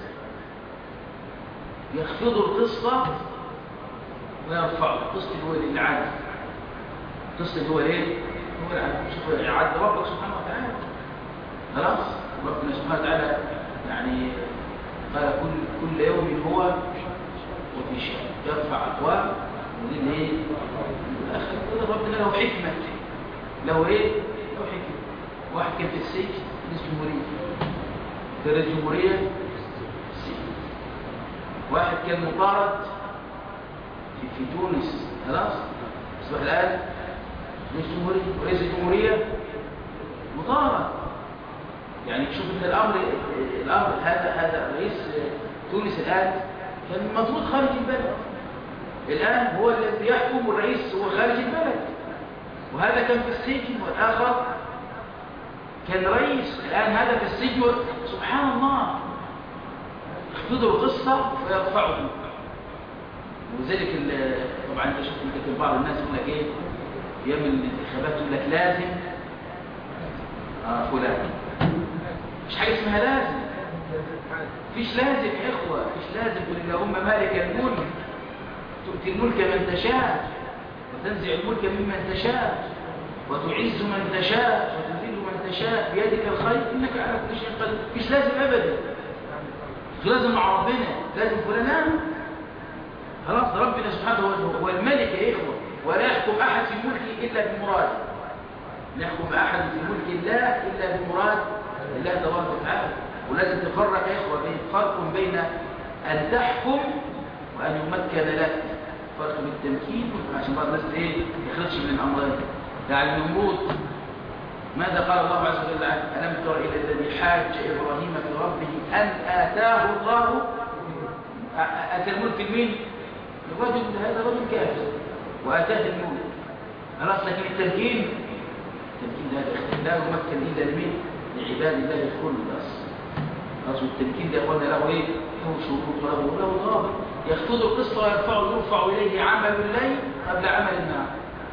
Speaker 1: يخفض القسط ويرفعه القسط هو العدل القسط هو ايه؟ هو العدل شوف عدل ربك سبحانه وتعالى خلاص ربنا سبحانه وتعالى يعني قال كل كل يوم هو وفي شيء يرفع اقوام ودين ايه الاخر كده ربنا له حكمه له ايه له حكمه واحد كان في السجن رئيس جمهوريه كان رئيس جمهوريه السجن واحد كان مطارد في, في تونس خلاص اصبح الان رئيس جمهوريه ورئيس الجمهوريه مطارد يعني شوف ان الامر الامر هذا هذا رئيس تونس الان كان مطرود خارج البلد الان هو الذي يحكم والرئيس هو خارج البلد وهذا كان في السجن والاخر كان رئيس الان هذا في السجن سبحان الله يخفضوا القصه ويرفعه وذلك طبعا انت شفت انت بعض الناس يقول لك ايه ايام الانتخابات يقول لك لازم اه فلان مش حاجة اسمها لازم فيش لازم يا إخوة فيش لازم قل اللهم مالك الملك تؤتي الملك من تشاء وتنزع الملك ممن تشاء وتعز من تشاء وتذل من تشاء بيدك الخير إنك على كل شيء قدير فيش لازم أبدا مش لازم مع ربنا لازم فلان خلاص ربنا سبحانه هو- هو الملك يا إخوة ولا يحكم أحد في ملكه إلا بمراد لا يحكم أحد في ملك الله إلا بمراد الله تبارك وتعالى ولازم تفرق يا إخوة بين فرق بين أن تحكم وأن يمكن لك فرق بين التمكين عشان بعض الناس إيه يخرجش من الأمرين يعني النمرود ماذا قال الله عز وجل عنه ألم تر إلى الذي حاج إبراهيم في ربه أن آتاه الله أ- أتى الملك لمين؟ الرجل هذا رجل كافر وآتاه الملك خلاص لكن التمكين التمكين ده لا يمكن إلا لمين؟ لعباد الله الخلص خلاص والتمكين ده قلنا له إيه؟ له شروط وله له ضابط يخفض القسط ويرفع يرفع إليه عمل الليل قبل عمل النهار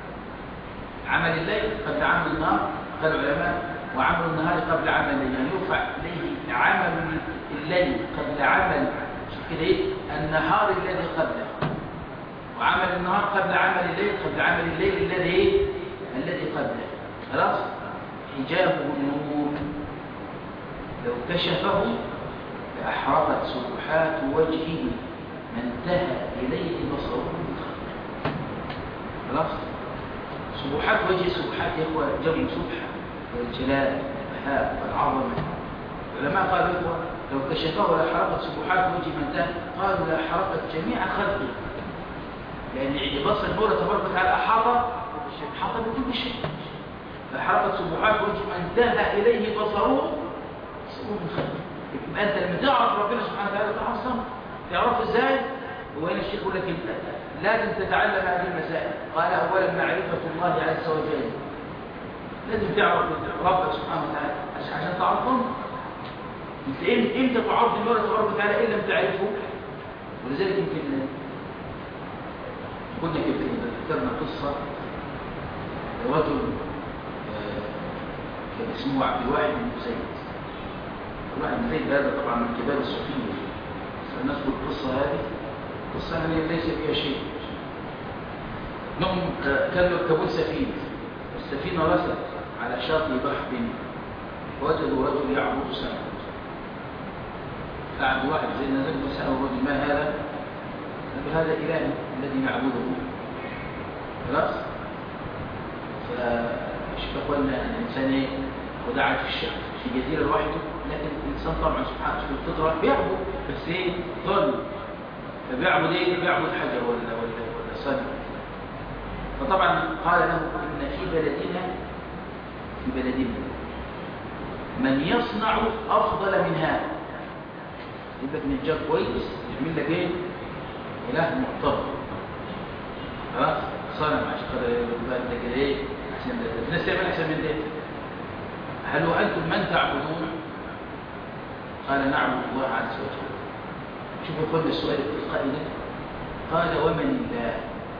Speaker 1: عمل الليل قبل عمل النهار قال العلماء وعمل النهار قبل عمل الليل يعني يرفع إليه عمل الليل قبل عمل شوف كده إيه النهار الذي قبله وعمل النهار قبل عمل الليل قبل عمل الليل الذي إيه الذي قبله خلاص حجابه النور لو كشفه لأحرقت سبحات وجهه ما انتهى إليه بصره من خلقه خلاص سبحات وجه سبحات يا اخوة جمع سبحة والجلال والبهاء والعظمة العلماء قالوا يا اخوة لو كشفه لحرقت سبحات وجه من انتهى قالوا لحرقت جميع خلقه لأن عند بصر المولى تبارك وتعالى أحاط أحاط بكل شيء فحرقت سبحات وجه من انتهى إليه بصره بصره من خلقه يبقى أنت لما تعرف ربنا سبحانه وتعالى تعصم تعرفه إزاي؟ هو هنا الشيخ يقول لك أنت لازم تتعلم هذه المسائل قال أولا معرفة الله عز وجل لازم تعرف ربك سبحانه وتعالى عشان عشان تعرفه انت إم- امتى تعرف المولى تبارك وتعالى ان لم تعرفه ولذلك يمكن كنا كده ذكرنا قصه رجل آه، كان اسمه عبد الواحد بن زيد عبد الواحد بن زيد هذا طبعا من كبار الصوفيه سنذكر القصه هذه قصه يعني ليس فيها شيء انهم آه، كانوا يركبون سفينه السفينه رست على شاطئ بحر وجدوا رجل يعبد سمك قعد واحد زي نزل وسأل الرجل ما هذا؟ قال هذا إله الذي نعبده خلاص؟ فشوف أخوانا الإنسان إيه؟ ودعت في الشعب في جزيرة لوحده لكن الإنسان طبعا سبحانه في الفطرة بيعبد بس إيه؟ ظل فبيعبد إيه؟ بيعبد حجر ولا ولا ولا صنم فطبعا قال له إن في بلدنا في بلدنا من يصنع أفضل من هذا يبقى نجار كويس يعمل لك ايه اله محترم خلاص صنم عشان خاطر يبقى انت كده ايه عشان ده- الناس تعمل احسن من ده هل وانتم من تعبدون قال نعبد الله عز وجل شوفوا خد السؤال التلقائي ده قال ومن الله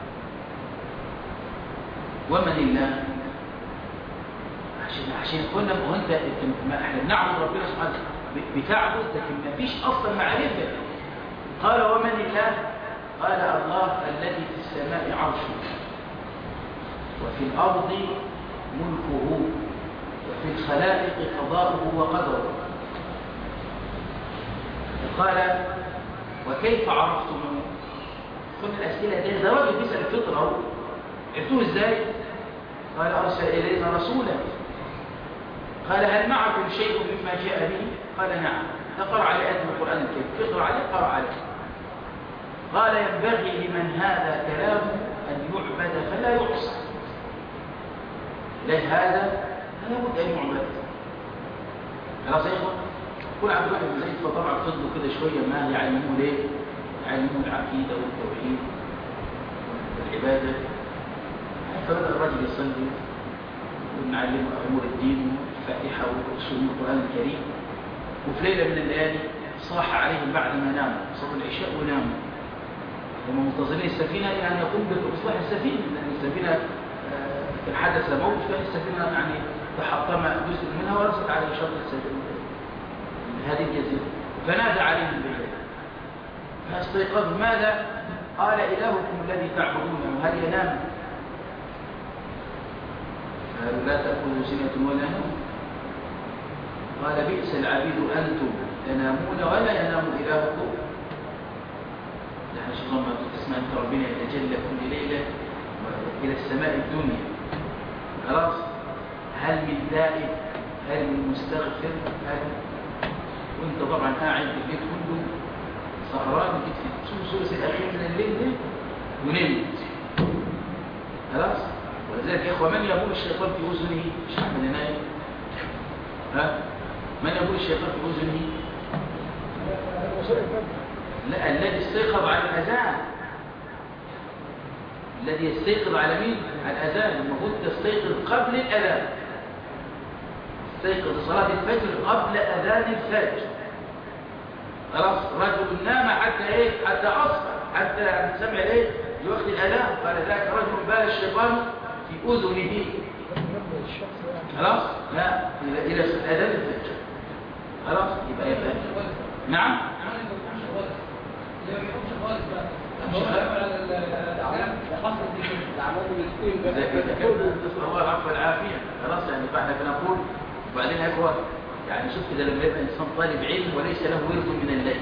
Speaker 1: ومن الله عشان عشان قلنا ما هو انت انت- ما احنا بنعبد ربنا سبحانه وتعالى ب- بتعبد لكن ما فيش اصلا معرفه قال ومن الله قال الله الذي في السماء عرشه وفي الارض ملكه وفي الخلائق قضاؤه وقدره قال وكيف عرفتموه خذ الاسئله دي ده راجل بيسال الفطره اهو عرفتوه ازاي قال ارسل الينا رسولا قال هل معكم شيء مما جاء به قال نعم فقرأ عليه آية من القرآن الكريم اقرأ عليه قرأ عليه قال ينبغي لمن هذا كلامه أن يعبد فلا يعصى له هذا لا بد أن يعبد خلاص يا إخوة كل عبد الواحد بن زيد فطبعا فضلوا كده شوية ما يعلمون ليه يعلمون العقيدة والتوحيد والعبادة فبدأ الرجل يصلي ونعلمه أمور الدين والفاتحة وأصول القرآن الكريم وفي ليلة من الليالي صاح عليهم بعد ما ناموا صلوا العشاء وناموا هم منتظرين السفينة يعني يقوم بإصلاح السفينة لأن السفينة آه، حدث موت فالسفينة يعني تحطم جزء منها ورست على شط السفينة هذه الجزيرة فنادى عليهم بالليل فاستيقظوا ماذا؟ قال إلهكم الذي تعبدونه هل ينام؟ قالوا لا تأخذوا سنة ولا نوم قال بئس العبيد أنتم تنامون ولا ينام إلهكم يعني شوف لما تسمع أنت ربنا يتجلى كل ليلة إلى السماء الدنيا خلاص هل من تائب هل من مستغفر هل وانت طبعا قاعد الليل كله سهران تشوف الثلث الاخير من الليل ده ونمت خلاص ولذلك يا اخوه من يقول الشيطان في اذنه مش احمد نايم ها من يقول الشيطان في اذنه لا الذي استيقظ على الاذان الذي يستيقظ على مين على الاذان المفروض تستيقظ قبل الاذان استيقظ صلاه الفجر قبل اذان الفجر خلاص رجل نام حتى ايه حتى اصبح حتى سمع ايه لوقت الاذان قال ذاك رجل بال الشيطان في اذنه خلاص لا الى الى اذان الفجر خلاص يبقى يبقى نعم إذا إذا كان نسأل الله العفو والعافية خلاص يعني فاحنا بنقول وبعدين يا إخوة يعني شوف كده لما يبقى إنسان طالب علم وليس له ورد من الليل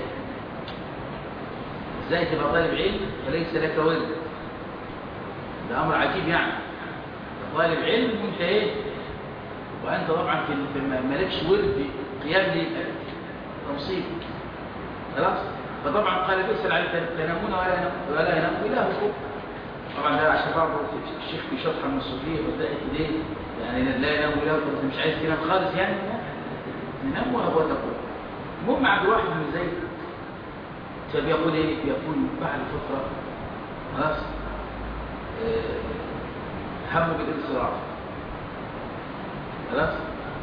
Speaker 1: إزاي تبقى طالب علم وليس لك ورد ده أمر عجيب يعني طالب علم وأنت إيه وأنت طبعا في في مالكش ورد قيام ليل تنصيب خلاص فطبعا قال بئس العلم تنامون ولا ينام ولا ينام إلهكم طبعا ده عشان برضه الشيخ في شرح من الصوفيه وبدأت ليه يعني لا ينام إلهكم انت مش عايز تنام خالص يعني ننام وهو تقول المهم عبد الواحد بن زيد فبيقول ايه بيقول بعد فتره خلاص آه، همه بالانصراف خلاص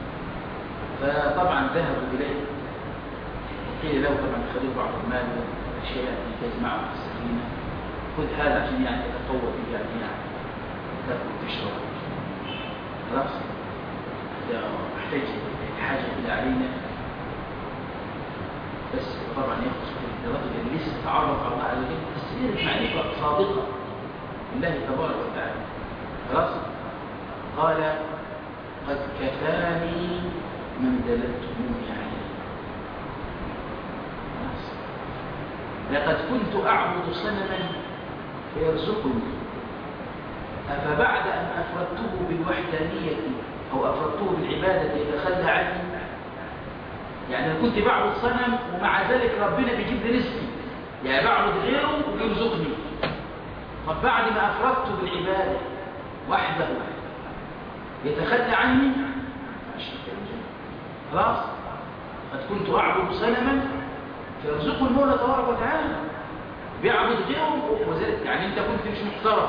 Speaker 1: فطبعا ذهبوا اليه وقيل له طبعا خذوا بعض المال والاشياء التي تجمعه في السفينه خذ هذا عشان يعني تتقوى به يعني يعني تاكل تشرب خلاص اذا احتاج حاجه الى علينا بس طبعا يخص الرجل اللي لسه تعرف على الله عز وجل تصير معرفه صادقه بالله تبارك وتعالى خلاص قال قد كفاني من دللتموني عليه خلاص لقد كنت اعبد صنما فيرزقني افبعد ان افردته بالوحدانيه او افردته بالعباده يتخلى عني يعني انا كنت بعبد صنم ومع ذلك ربنا بيجيب لي رزقي يعني بعبد غيره وبيرزقني طب بعد ما افردته بالعباده وحده يتخلى عني خلاص قد كنت اعبد صنما فيرزقه المولى تبارك وتعالى بيعبد غيره وذلك يعني انت كنت مش محترم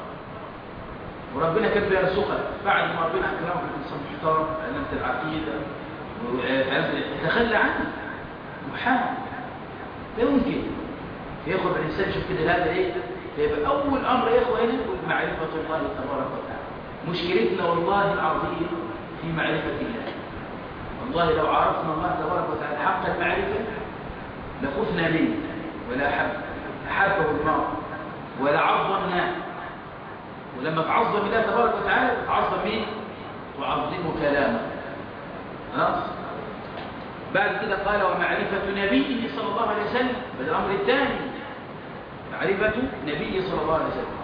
Speaker 1: وربنا كان بيرزقك بعد ما ربنا اكرمك انسان محترم علمت العقيده يتخلى عنه محال لا يمكن ياخد الانسان شوف كده هذا ايه فيبقى اول امر يا اخوه هنا معرفه الله تبارك وتعالى مشكلتنا والله العظيم في معرفه الله والله لو عرفنا الله تبارك وتعالى حق المعرفه لخفنا منه ولا حب احبه المرء ولا عظمناه ولما تعظم الله تبارك وتعالى تعظم مين تعظم كلامه خلاص بعد كده قال ومعرفة نبيه صلى الله عليه وسلم هذا الأمر الثاني معرفة نبيه صلى الله عليه وسلم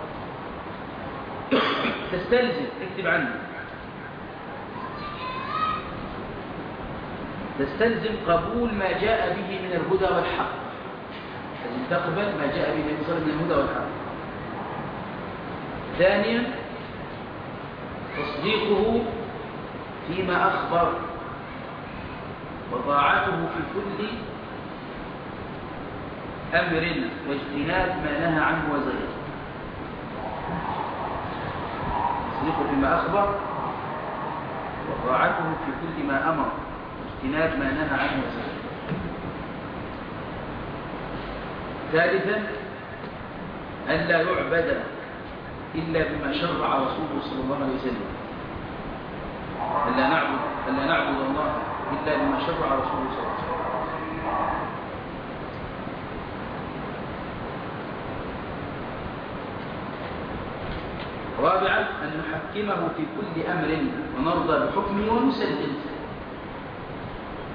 Speaker 1: تستلزم اكتب عنه تستلزم قبول ما جاء به من الهدى والحق لازم تقبل ما جاء به النبي صلى الله عليه وسلم من الهدى والحق ثانيا تصديقه فيما أخبر وطاعته في كل أمر واجتناب ما نهى عنه وزجر تصديقه فيما أخبر وطاعته في كل ما أمر واجتناب ما نهى عنه وزجر ثالثا ألا يعبد إلا بما شرع رسوله صلى الله عليه وسلم ألا نعبد ألا نعبد الله إلا بما شرع رسوله صلى الله عليه وسلم رابعا أن نحكمه في كل أمر ونرضى بحكمه ونسلم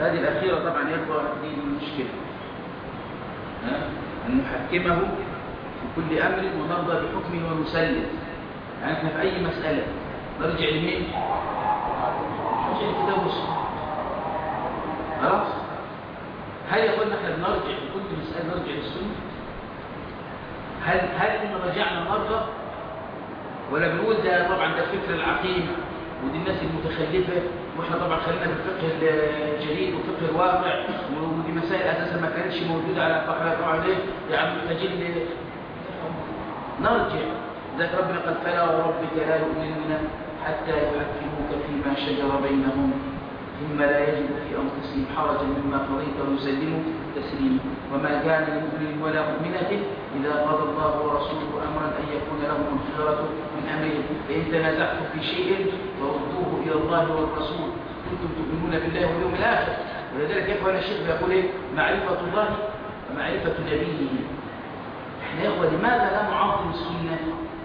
Speaker 1: هذه الأخيرة طبعا يا إخوة دي المشكلة ها؟ أن نحكمه في كل أمر ونرضى بحكمه ونسلم يعني احنا في أي مسألة نرجع لمين؟ نرجع لكتاب والسنة خلاص؟ هل يقول احنا بنرجع في كل مسألة نرجع للسنة؟ هل هل إن رجعنا مرة ولا بنقول ده طبعا ده الفكر العقيم ودي الناس المتخلفة واحنا طبعا خلينا في الفقه الجديد وفقه الواقع ودي مسائل اساسا ما كانتش موجودة على القاعدة طبعا ليه يعني محتاجين ل- نرجع ذاك ربنا قال فلا وربك لا يؤمنون حتى يحكموك فيما شجر بينهم ثم لا يجد في أنفسهم حرجا مما قضيت ويسلموا تسليما وما كان لمؤمن ولا مؤمنة إذا قضى الله ورسوله أمرا أن يكون لهم الخيرة من أمرهم فإن تنازعتم في شيء فردوه إلى الله والرسول كنتم تؤمنون بالله واليوم الآخر ولذلك يا إخوانا الشيخ يقول إيه معرفة الله ومعرفة نبيه احنا يا إخوة لماذا لا نعظم السنة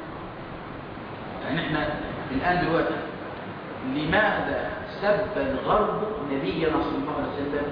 Speaker 1: يعني احنا الآن دلوقتي لماذا سب الغرب نبينا صلى الله عليه وسلم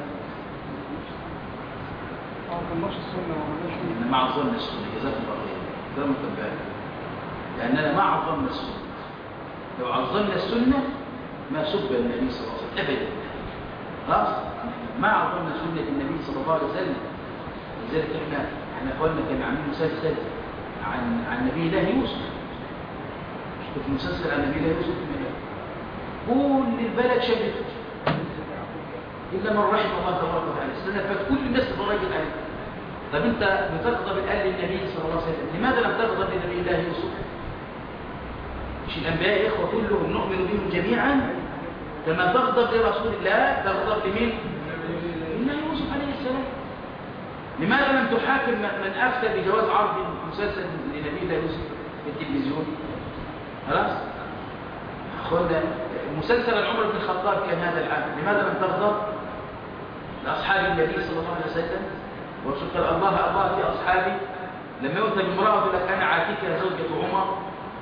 Speaker 3: ما كناش السنة وما كناش
Speaker 1: إن ما عظمنا السنة جزاكم الله خير كلام متبع لأننا ما عظمنا السنة لو عظمنا السنة ما سب النبي صلى الله عليه وسلم أبدا خلاص ما عظمنا سنة النبي صلى الله عليه وسلم لذلك احنا احنا اخواننا كان عاملين مسلسل عن عن نبي الله يوسف شفت مسلسل عن نبي الله يوسف كل البلد شبته إلا من رحم الله تبارك وتعالى السنة فكل الناس تفرجت عليه طب أنت بتغضب الآن للنبي صلى الله عليه وسلم لماذا لم تغضب لنبي الله يوسف مش الأنبياء يا إخوة كلهم نؤمن بهم جميعا كما تغضب لرسول الله تغضب لمين لله يوسف عليه السلام لماذا لم تحاكم من أفتى بجواز عرض مسلسل لنبي الله يوسف في التلفزيون خلاص أخوانا مسلسل عمر بن الخطاب كان هذا العام لماذا لم تغضب لأصحاب النبي صلى الله عليه وسلم وشكر الله الله في أصحابي لما يؤتى بامرأة يقول لك أنا عاتكة زوجة عمر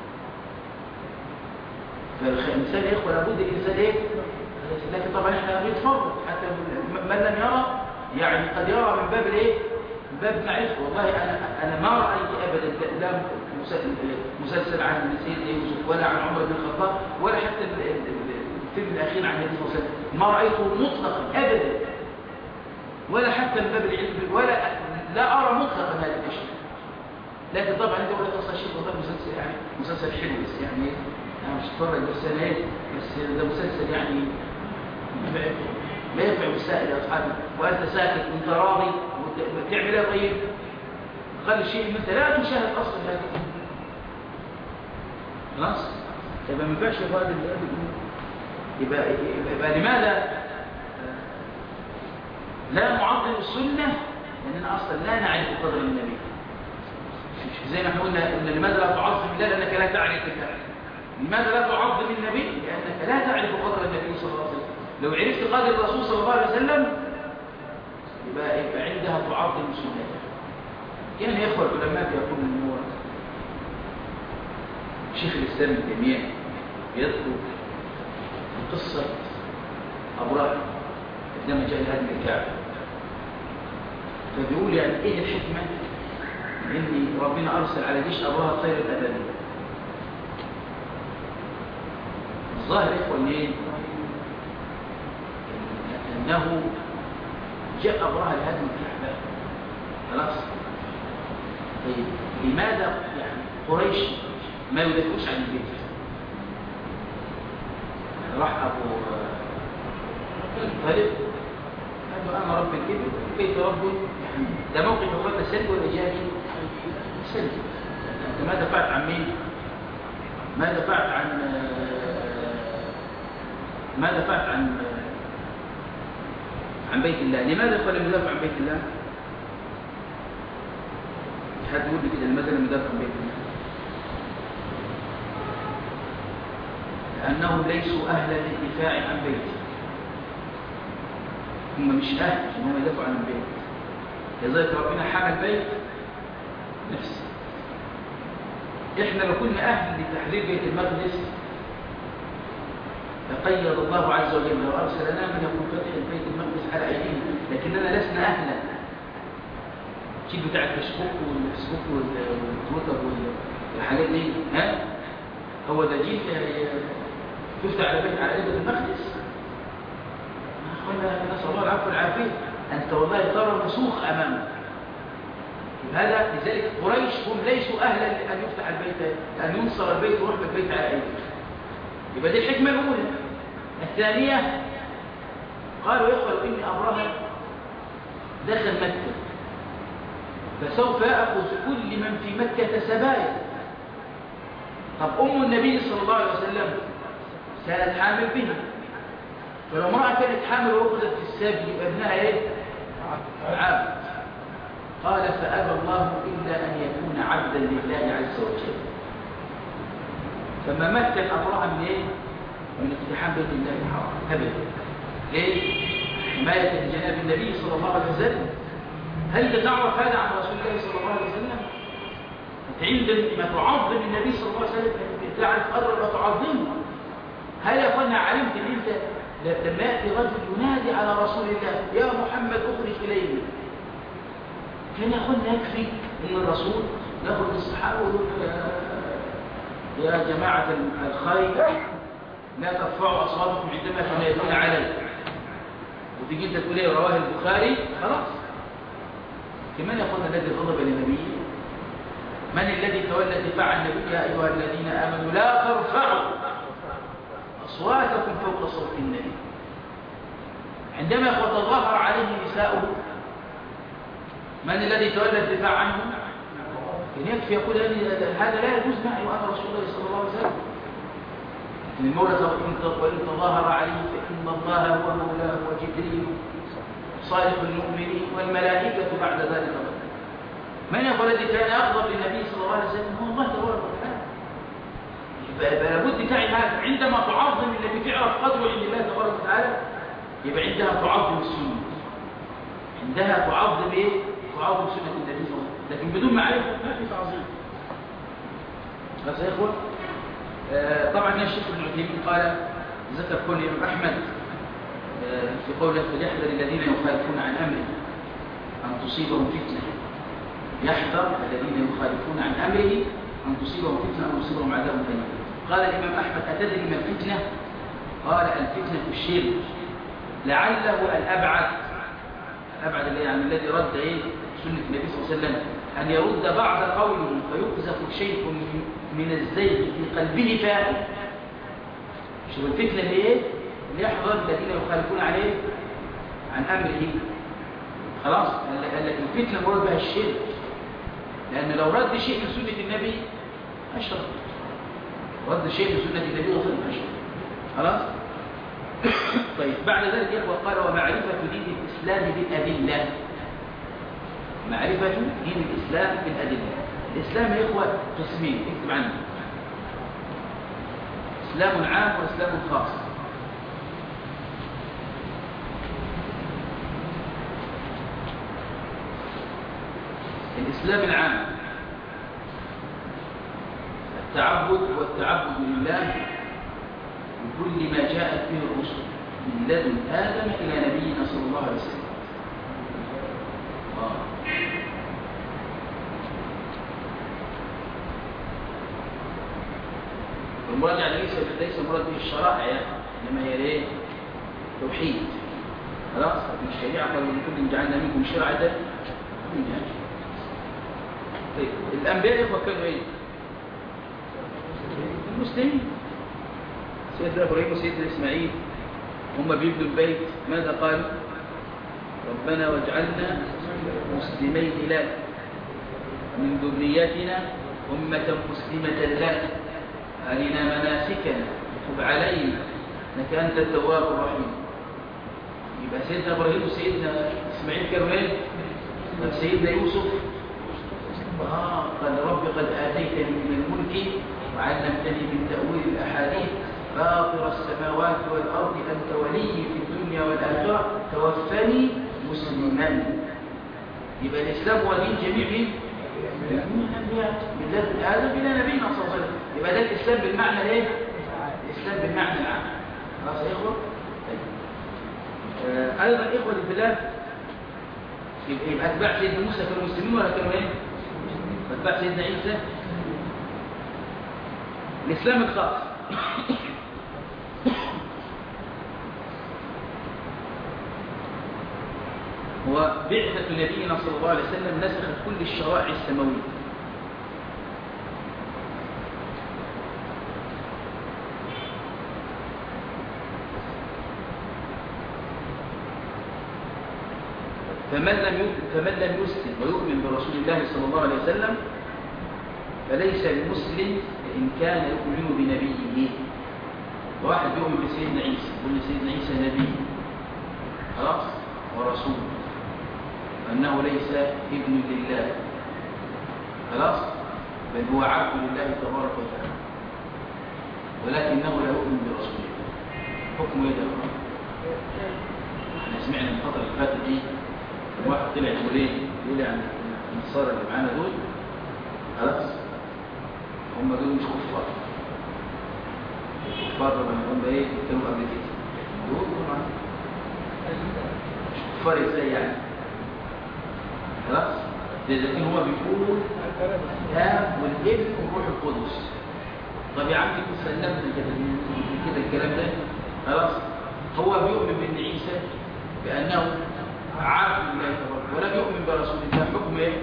Speaker 1: فالإنسان يا إخوة لابد الإنسان إيه لكن طبعا إحنا بنتفرج حتى من لم يرى يعني قد يرى من باب الإيه من باب معرفة والله أنا أنا ما رأيت أبدا لا مسلسل عن سيدنا يوسف ولا عن عمر بن الخطاب ولا حتى ال- ال- ال- الفيلم الأخير عن النبي صلى الله عليه وسلم ما رأيته مطلقا أبدا ولا حتى من باب العلم ولا لا أرى مطلقا هذا الشيء لكن طبعا انت قلت اصلا شيء والله مسلسل يعني مسلسل حلو بس يعني انا مش هتفرج بس انا ايه بس ده مسلسل يعني ما ينفع بالسائل يا اصحابي وانت ساكت وانت راضي وت- تعمل ايه طيب؟ قال الشيء انت لا تشاهد اصلا هذا خلاص يبقى ما ينفعش يقال اللي يبقى يبقى, يبقى لماذا لا نعظم السنه لاننا اصلا لا نعرف قدر النبي زي ما احنا قلنا ان لماذا لا تعظم الله لانك لا تعرف الله لماذا لا تعظم النبي لانك لا تعرف قدر النبي صلى الله عليه وسلم لو عرفت قدر الرسول صلى الله عليه وسلم يبقى يبقى عندها تعظم سنته كان يا اخوه العلماء يقولون ان هو شيخ الاسلام ابن تيميه يذكر قصه ابراهيم عندما جاء هذه الكعبه فبيقول يعني ايه الحكمه ان ربنا ارسل على جيش ابراهيم طير الابابيل الظاهر يا اخوه ان ايه انه جاء ابراهيم لهدم الكعبه خلاص طيب لماذا يعني قريش ما يدافعوش عن البيت راح ابو طالب قال له انا رب الابل بيت رب يعني ده موقف الرد سلبي ولا ايجابي؟ سلبي انت ما دفعت عن مين؟ ما دفعت عن ما دفعت عن عن بيت الله لماذا قال لم يدافع عن بيت الله؟ حد يقول لي كده لماذا لم يدافع عن بيت الله؟ لأنهم ليسوا أهلا للدفاع عن بيته هم مش أهل إن هم يدافعوا عن البيت لذلك ربنا حمى البيت نفسه إحنا لو كنا أهل لتحرير بيت المقدس لقيد الله عز وجل وأرسل لنا من يكون فتح البيت المقدس على الكيد بتاع الفيسبوك والفيسبوك وال- والتويتر والحاجات دي ها هو ده جيل آه، تفتح على بيت على بيت المقدس أخوانا نسأل الله العفو والعافية أنت والله ترى الرسوخ أمامك هذا لذلك قريش هم ليسوا أهلا لأن يفتح البيت لأن ينصر البيت ويروح البيت على أيديهم يبقى دي الحكمة الأولى الثانية قالوا يا إخوة إني أبرهة دخل مكة فسوف يأخذ كل من في مكة سبايا طب أم النبي صلى الله عليه وسلم كانت حامل بها فلو امرأة كانت حامل وأخذت في السبي يبقى ابنها إيه؟ عبد قال فأبى الله إلا أن يكون عبدا لله عز وجل فما مكن أبرهة من إيه؟ من اقتحام بيت الله الحرام أبدا ليه؟ حماية لجناب النبي صلى الله عليه وسلم هل تعرف هذا عن رسول الله صلى الله عليه وسلم؟ عندما تعظم النبي صلى الله عليه وسلم تعرف قدر ما تعظمه هل يا اخوانا علمت ان انت لما ياتي رجل ينادي على رسول الله يا محمد اخرج الينا كان يا اخوانا يكفي ان الرسول يخرج الصحابه ويقول يا يا جماعه الخير لا ترفعوا اصواتكم عندما تنادون علي وتجي انت تقول ايه رواه البخاري خلاص كمان يا اخوانا الذي غضب لنبيه من الذي تولى الدفاع عن النبي يا ايها الذين امنوا لا ترفعوا اصواتكم فوق صوت النبي عندما تظاهر عليه نساؤه من الذي تولى الدفاع عنه يعني يكفي يقول هذا لا يجوز معي وانا رسول الله صلى الله عليه وسلم لكن المولى وان تظاهر عليه فان الله هو مولاه وجبريل صالح المؤمنين والملائكه بعد ذلك من يقول الذي كان أغضب للنبي صلى الله عليه وسلم هو الله تبارك وتعالى فلا بد تعي هذا عندما تعظم النبي تعرف قدره عند الله تبارك وتعالى يبقى عندها تعظم السنة عندها تعظم ايه؟ تعظم سنة النبي صلى الله عليه وسلم لكن بدون معرفة ما في تعظيم بس يا اخوان آه طبعا يا الشيخ ابن عثيمين قال ذكر كل الامام احمد آه في قوله فليحذر الذين يخالفون عن امره ان تصيبهم فتنه يحذر الذين يخالفون عن أمره أن تصيبهم فتنة أو يصيبهم عذاب أليم قال الإمام أحمد أتدري ما الفتنة؟ قال الفتنة الشرك لعله الأبعد الأبعد اللي يعني الذي رد إيه سنة النبي صلى الله عليه وسلم أن يرد بعض قوله فيقذف شيء من الزيت في قلبه فائل شوف الفتنة اللي إيه؟ اللي يحذر الذين يخالفون عليه عن أمره خلاص قال لك الفتنة مراد بها الشرك لأن لو رد شيء من سنة النبي أشرك رد شيء من سنة النبي صلى الله عليه وسلم أشرك خلاص طيب بعد ذلك يقول قال ومعرفة دين الإسلام بالأدلة معرفة دين الإسلام بالأدلة الإسلام يا إخوة قسمين اكتب عنه إسلام عام وإسلام خاص الإسلام العام التعبد والتعبد لله بكل ما جاءت به الرسل من لدن آدم إلى نبينا صلى الله عليه وسلم آه. والمراد يعني ليس ليس مراد به الشرائع يعني انما هي ايه؟ توحيد خلاص الشريعه قالوا لكل جعلنا منكم شرعه من جهه طيب الأنبياء إخوة كانوا إيه؟ المسلمين سيدنا إبراهيم وسيدنا إسماعيل هم بيبنوا البيت ماذا قالوا؟ ربنا واجعلنا مسلمين لك من ذريتنا أمة مسلمة لك أرنا مناسكنا تب علينا إنك أنت التواب الرحيم يبقى سيدنا إبراهيم وسيدنا إسماعيل كانوا إيه؟ طب سيدنا يوسف آه قال رب قد آتيتني من الملك وعلمتني من تأويل الأحاديث فاطر السماوات والأرض أنت ولي في الدنيا والآخرة توفني مسلما يبقى الإسلام هو دين جميع مين؟ من لدن آدم إلى نبينا صلى الله عليه وسلم يبقى ده الإسلام بالمعنى إيه؟ الإسلام بالمعنى العام خلاص يا إخوة؟ طيب. آه أيضا إخوة البلاد يبقى يبقى اتباع سيدنا موسى كانوا مسلمين ولا كانوا ايه؟ اتباع سيدنا عيسى الاسلام الخاص وبعثة نبينا صلى الله عليه وسلم نسخت كل الشرائع السماوية فمن لم يؤمن فمن لم يسلم ويؤمن برسول الله صلى الله عليه وسلم فليس بمسلم إن كان يؤمن بنبيه واحد يؤمن بسيدنا عيسى يقول سيدنا عيسى نبي خلاص ورسول أنه ليس ابن لله خلاص بل هو عبد لله تبارك وتعالى ولكنه لا يؤمن برسول الله حكم يد الله احنا سمعنا الفترة اللي فاتت دي واحد طلع يقول ايه يقول عن النصارى اللي معانا دول خلاص هم دول مش كفار الكفار لما هم ايه كانوا قبل كده دول طبعا مش كفار ازاي يعني خلاص ده اذا كان هو بيقول الاب والابن والروح القدس طب يا عم كنت سلمت كده كده الكلام ده خلاص هو بيؤمن بان عيسى بانه عبد الله تبارك ولم يؤمن برسول الله حكم ايه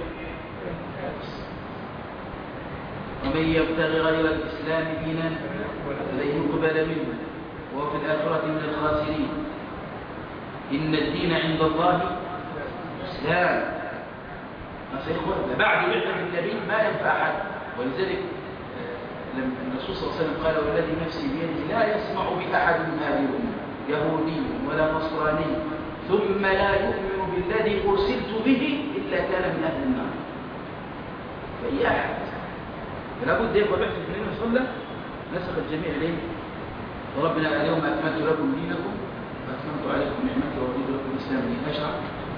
Speaker 1: ومن يبتغي غير الاسلام دينا فلن يقبل منه وهو في الاخره من الخاسرين ان الدين عند الله الاسلام بعد بعثه النبي ما ينفع احد ولذلك لما الرسول صلى الله عليه وسلم قال والذي نفسي بيده لا يسمع باحد من هذه الامه يهودي ولا نصراني ثم لا يؤمن بالذي أرسلت به إلا كان من أهل النار فأي أحد فلا بد يبقى بعث النبي صلى الله عليه وسلم نسخ الجميع إليه وربنا اليوم أكملت لكم دينكم وأتممت عليكم نعمتي ورضيت لكم الإسلام دين أشعر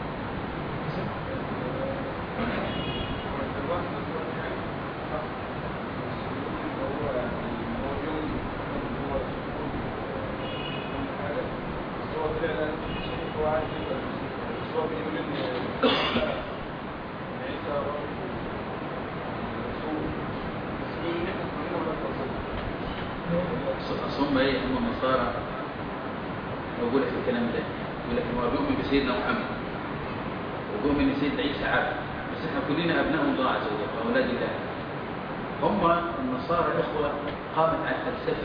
Speaker 1: هم ايه هم النصارى موجوده في الكلام ده يقول لك هو بيؤمن بسيدنا محمد وبيؤمن ان سيدنا عيسى عبد بس احنا كلنا ابناء الله عز وجل واولاد الله هم النصارى اخوه قامت على الفلسفه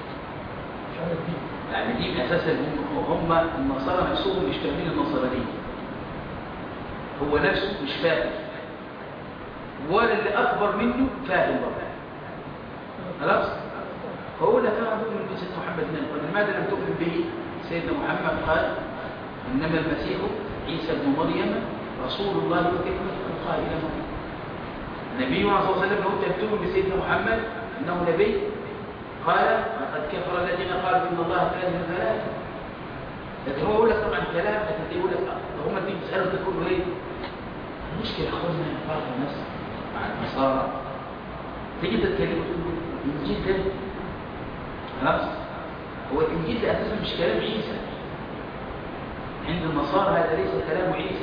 Speaker 1: يعني دين اساسا هم هم النصارى نفسهم مش فاهمين النصرانيه هو نفسه مش فاهم ولا اللي اكبر منه فاهم برضه خلاص فهو لك انا اؤمن بسيدنا محمد نعم لماذا لم تؤمن به سيدنا محمد قال انما المسيح عيسى ابن مريم رسول الله وكلمه القاء الى مريم نبينا صلى الله عليه وسلم لو انت تؤمن بسيدنا محمد انه نبي قال لقد كفر الذين قالوا ان الله ثالث ثلاثه لكن هو يقول لك طبعا كلام لكن يقول لك هم تيجي تساله تقول له ايه المشكله يا اخوانا بعض الناس مع النصارى تيجي تتكلم وتقول له الانجيل ده خلاص هو الانجيل ده اساسا مش كلام عيسى عند النصارى هذا ليس كلام عيسى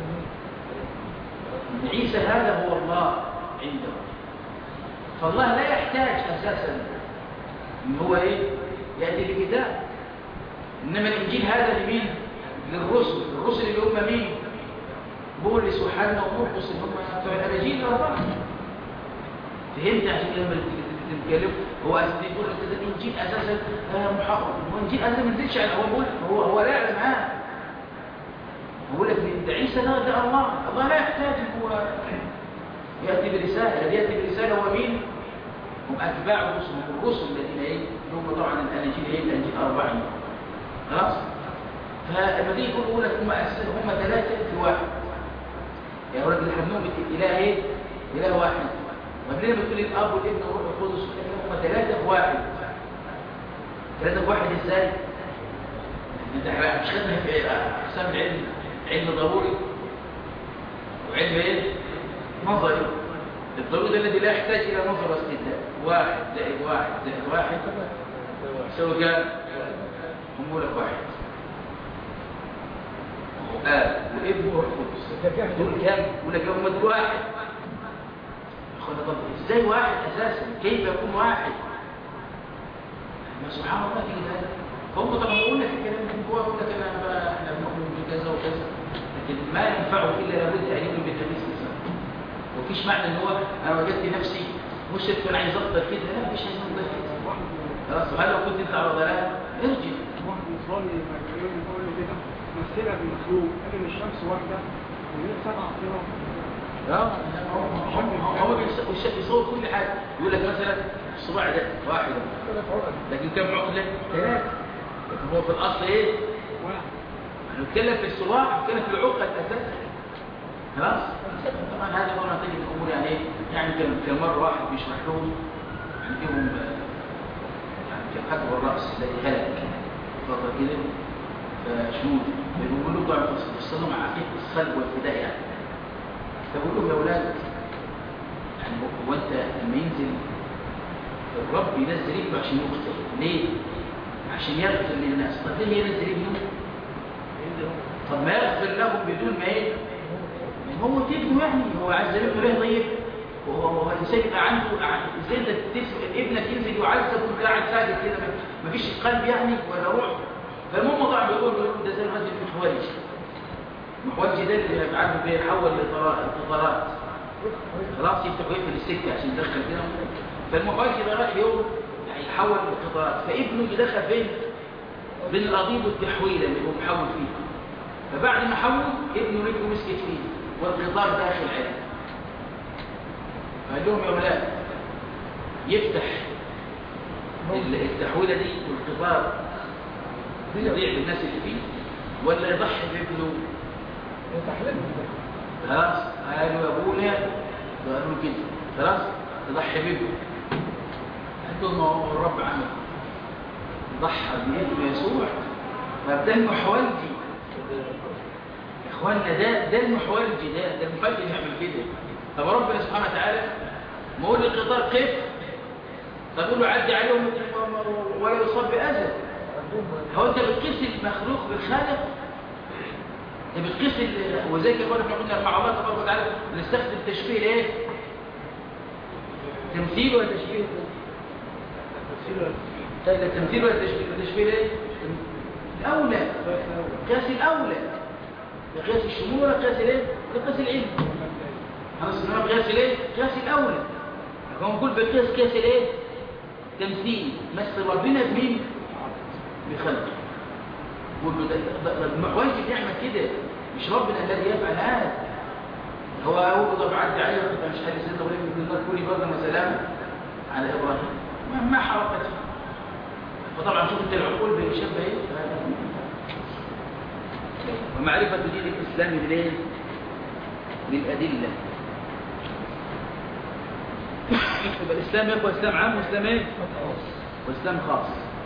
Speaker 1: عيسى هذا هو الله عنده فالله لا يحتاج اساسا ان هو ايه ياتي بكتاب انما الانجيل هذا لمين للرسل الرسل اللي هم مين بولس وحنا ومرقس اللي هم بتوع الاناجيل الاربعه فهمت عشان لما تتكلم هو اساسا يقول لك ده الانجيل اساسا محرم هو الانجيل اساسا ما نزلش على هو بيقول هو هو لا يعلم عنه بقول لك ده عيسى ده ده الله الله لا يحتاج ان هو ياتي برساله الذي ياتي برساله هو مين هم اتباع الرسل هم الرسل الذين ايه هم طبعا الاناجيل ايه الانجيل اربعين خلاص فلما تيجي يقول يقول لك هم اساسا هم ثلاثه في واحد يا ولد احنا بنؤمن اله ايه اله واحد وقبلنا بتقول الاب والابن والروح القدس هم ثلاثه في واحد ثلاثه في واحد ازاي انت احنا مش خدنا في اقسام العلم علم ضروري وعلم ايه نظري الضروري ده الذي لا يحتاج الى نظر واستدلال واحد زائد واحد زائد واحد يساوي كام هم لك واحد اب وابن وروح قدس دول كام يقول لك هم دول واحد اخوانا طب ازاي واحد اساسا كيف يكون واحد ما سبحان الله تيجي ده فهم طبعا يقول لك الكلام ده هو يقول لك انا بقى احنا بنؤمن بكذا وكذا لكن ما ينفعه الا لابد ان يؤمن بالنبي صلى الله عليه وسلم ومفيش معنى ان هو انا وجدت نفسي مشرك وانا عايز افضل كده لا مش عايز افضل كده خلاص وهل لو كنت انت على ضلال ارجع
Speaker 3: واحد يصلي يقول يقول له كده مثلها بالمخلوق قال ان الشمس واحده وهي سبع اطراف
Speaker 1: اه هو هو بيص- بيص- بيصور كل حاجه يقول لك مثلا الصباع ده واحد لكن كم عقله ثلاثه لكن هو في الاصل ايه
Speaker 3: واحد
Speaker 1: احنا بنتكلم في الصباع بنتكلم في العقل اساسا خلاص طبعا هذه مرة تجد الامور يعني ايه يعني كان كان مره واحد بيشرح لهم عندهم آه، يعني كان حد الراس الذي هلك فتره كده فشنود بيقولوا له بقى فصلوا مع عقيده الصلب والفداء يعني فبقول لهم يا اولاد يعني هو انت لما ينزل الرب ينزل ابنه عشان يغفر ليه؟ عشان يغفر للناس طب ليه ينزل ابنه؟ طب ما يغفر لهم بدون ما ايه؟ ما هو ابنه يعني هو عز ابنه ليه طيب؟ وهو هو الانسان يبقى عنده عنده- ازاي انت تسمع ابنك ينزل يعذب وانت قاعد ساكت كده ما- مفيش قلب يعني ولا روح فالمهم طبعا بيقول له ده زي الرجل المحورج المحورج ده اللي بيعمل بيحول لقطارات خلاص يفتح ويقفل السكه عشان يدخل كده فالمحورج ده رايح يوم يعني يحول لقطارات فابنه يدخل فين؟ بين القضيب والتحويله اللي هو محول فيه فبعد ما حول ابنه رجله مسكت فيه والقطار داخل عليه فقال لهم يا ولاد يفتح ال- التحويله دي والقطار يضيع بالناس اللي فيه ولا يضحي بابنه خلاص قالوا يا ابونا قالوا له كده خلاص تضحي بابنه قال لهم ما هو الرب عمل ضحى بابن يسوع طب ده المحولجي يا اخوانا ده ده المحولجي ده ده المحولجي يعمل كده طب ربنا سبحانه وتعالى ما هو القطار قف طب قول له عدي عليهم ولا يصاب باذى هو انت بتقيس المخلوق بالخالق انت بتقيس ال- وزي كده احنا قلنا مع الله تبارك وتعالى بنستخدم تشبيه ايه تمثيل ولا تشبيه طيب ده تمثيل ولا تشبيه تشبيه ايه الاولى قياس الاولى ده قياس الشمول ولا قياس الايه ده قياس العلم خلاص انما قياس الايه قياس الاولى هو نقول بقياس قياس الايه تمثيل مثل ربنا بمين بخلقه قول له ده ده- ده المحوج بيعمل كده مش ربنا الذي يفعل هذا هو هو طب عدى عليه وقت مش حد سيدنا ابراهيم بن الله كوني برضه وسلام على ابراهيم ما ما حرقت فطبعا شوف انت العقول بيشبه ايه ومعرفة دين الإسلام بالايه؟ بالأدلة يبقى الإسلام يبقى إسلام عام وإسلام إيه؟ وإسلام خاص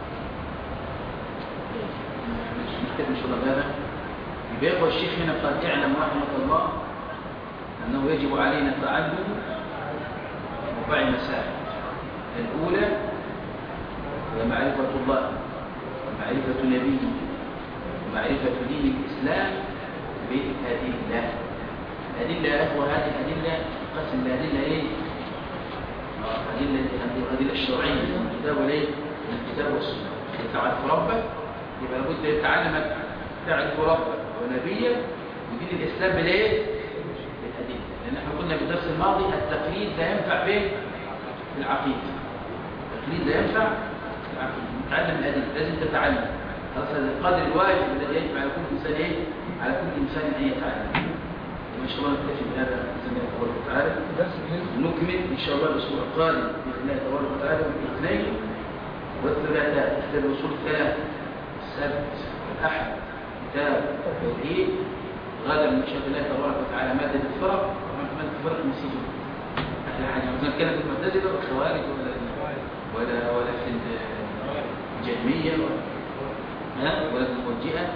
Speaker 1: مش محتاج إن شاء الله هذا يبقى يبقى الشيخ هنا قال اعلم رحمة الله أنه يجب علينا التعلم أربع مسائل الأولى هي معرفة الله ومعرفة نبيه ومعرفة دين الإسلام بالأدلة الأدلة يا أخوة هذه الأدلة قسم الأدلة إيه؟ آه، أدلة الأدلة الشرعية من الكتاب والإيه؟ من الكتاب والسنة إذا تعرف ربك يبقى لابد تتعلم تعرف ربك ونبيك ودين الإسلام بالإيه؟ بالأدلة لأن احنا قلنا في الدرس الماضي التقليد لا ينفع فين؟ في العقيدة التقليد لا ينفع في العقيدة نتعلم الأدلة لازم تتعلم خلاص هذا القدر الواجب الذي يجب على كل إنسان إيه؟ على كل إنسان أن يتعلم وإن شاء الله نكتفي بهذا بإذن الله تبارك وتعالى نكمل إن شاء الله الأسبوع القادم بإذن الله تبارك وتعالى والاثنين والثلاثاء كتاب الأصول الثلاث السبت والأحد كتاب التوحيد غدا إن شاء الله تبارك وتعالى مادة الفرق مادة الفرق نسيجه احنا يعني نتكلم في المعتزلة والخوارج ولا ولا ولا في الجهمية ولا ها ولا في المرجئة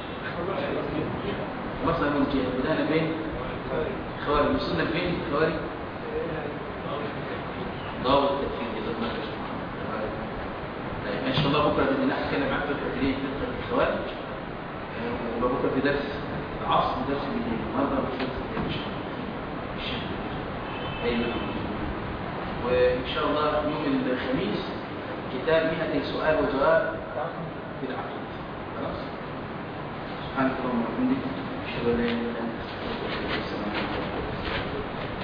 Speaker 1: مصر المرجئة بدأنا فين؟ خوارج وصلنا فين؟ خوارج ضابط التكفير إذا ما طيب ان شاء الله بكره باذن الله هتكلم عن فقه الايه فقه الخوارج آه، وبكره في درس العصر درس بالليل النهارده مش درس بالليل ان شاء الله الشهر اي نعم وان شاء الله يوم الخميس كتاب 100 سؤال وجواب في العقيده خلاص سبحانك اللهم وبحمدك اشهد ان لا اله الا انت استغفرك واتوب اليك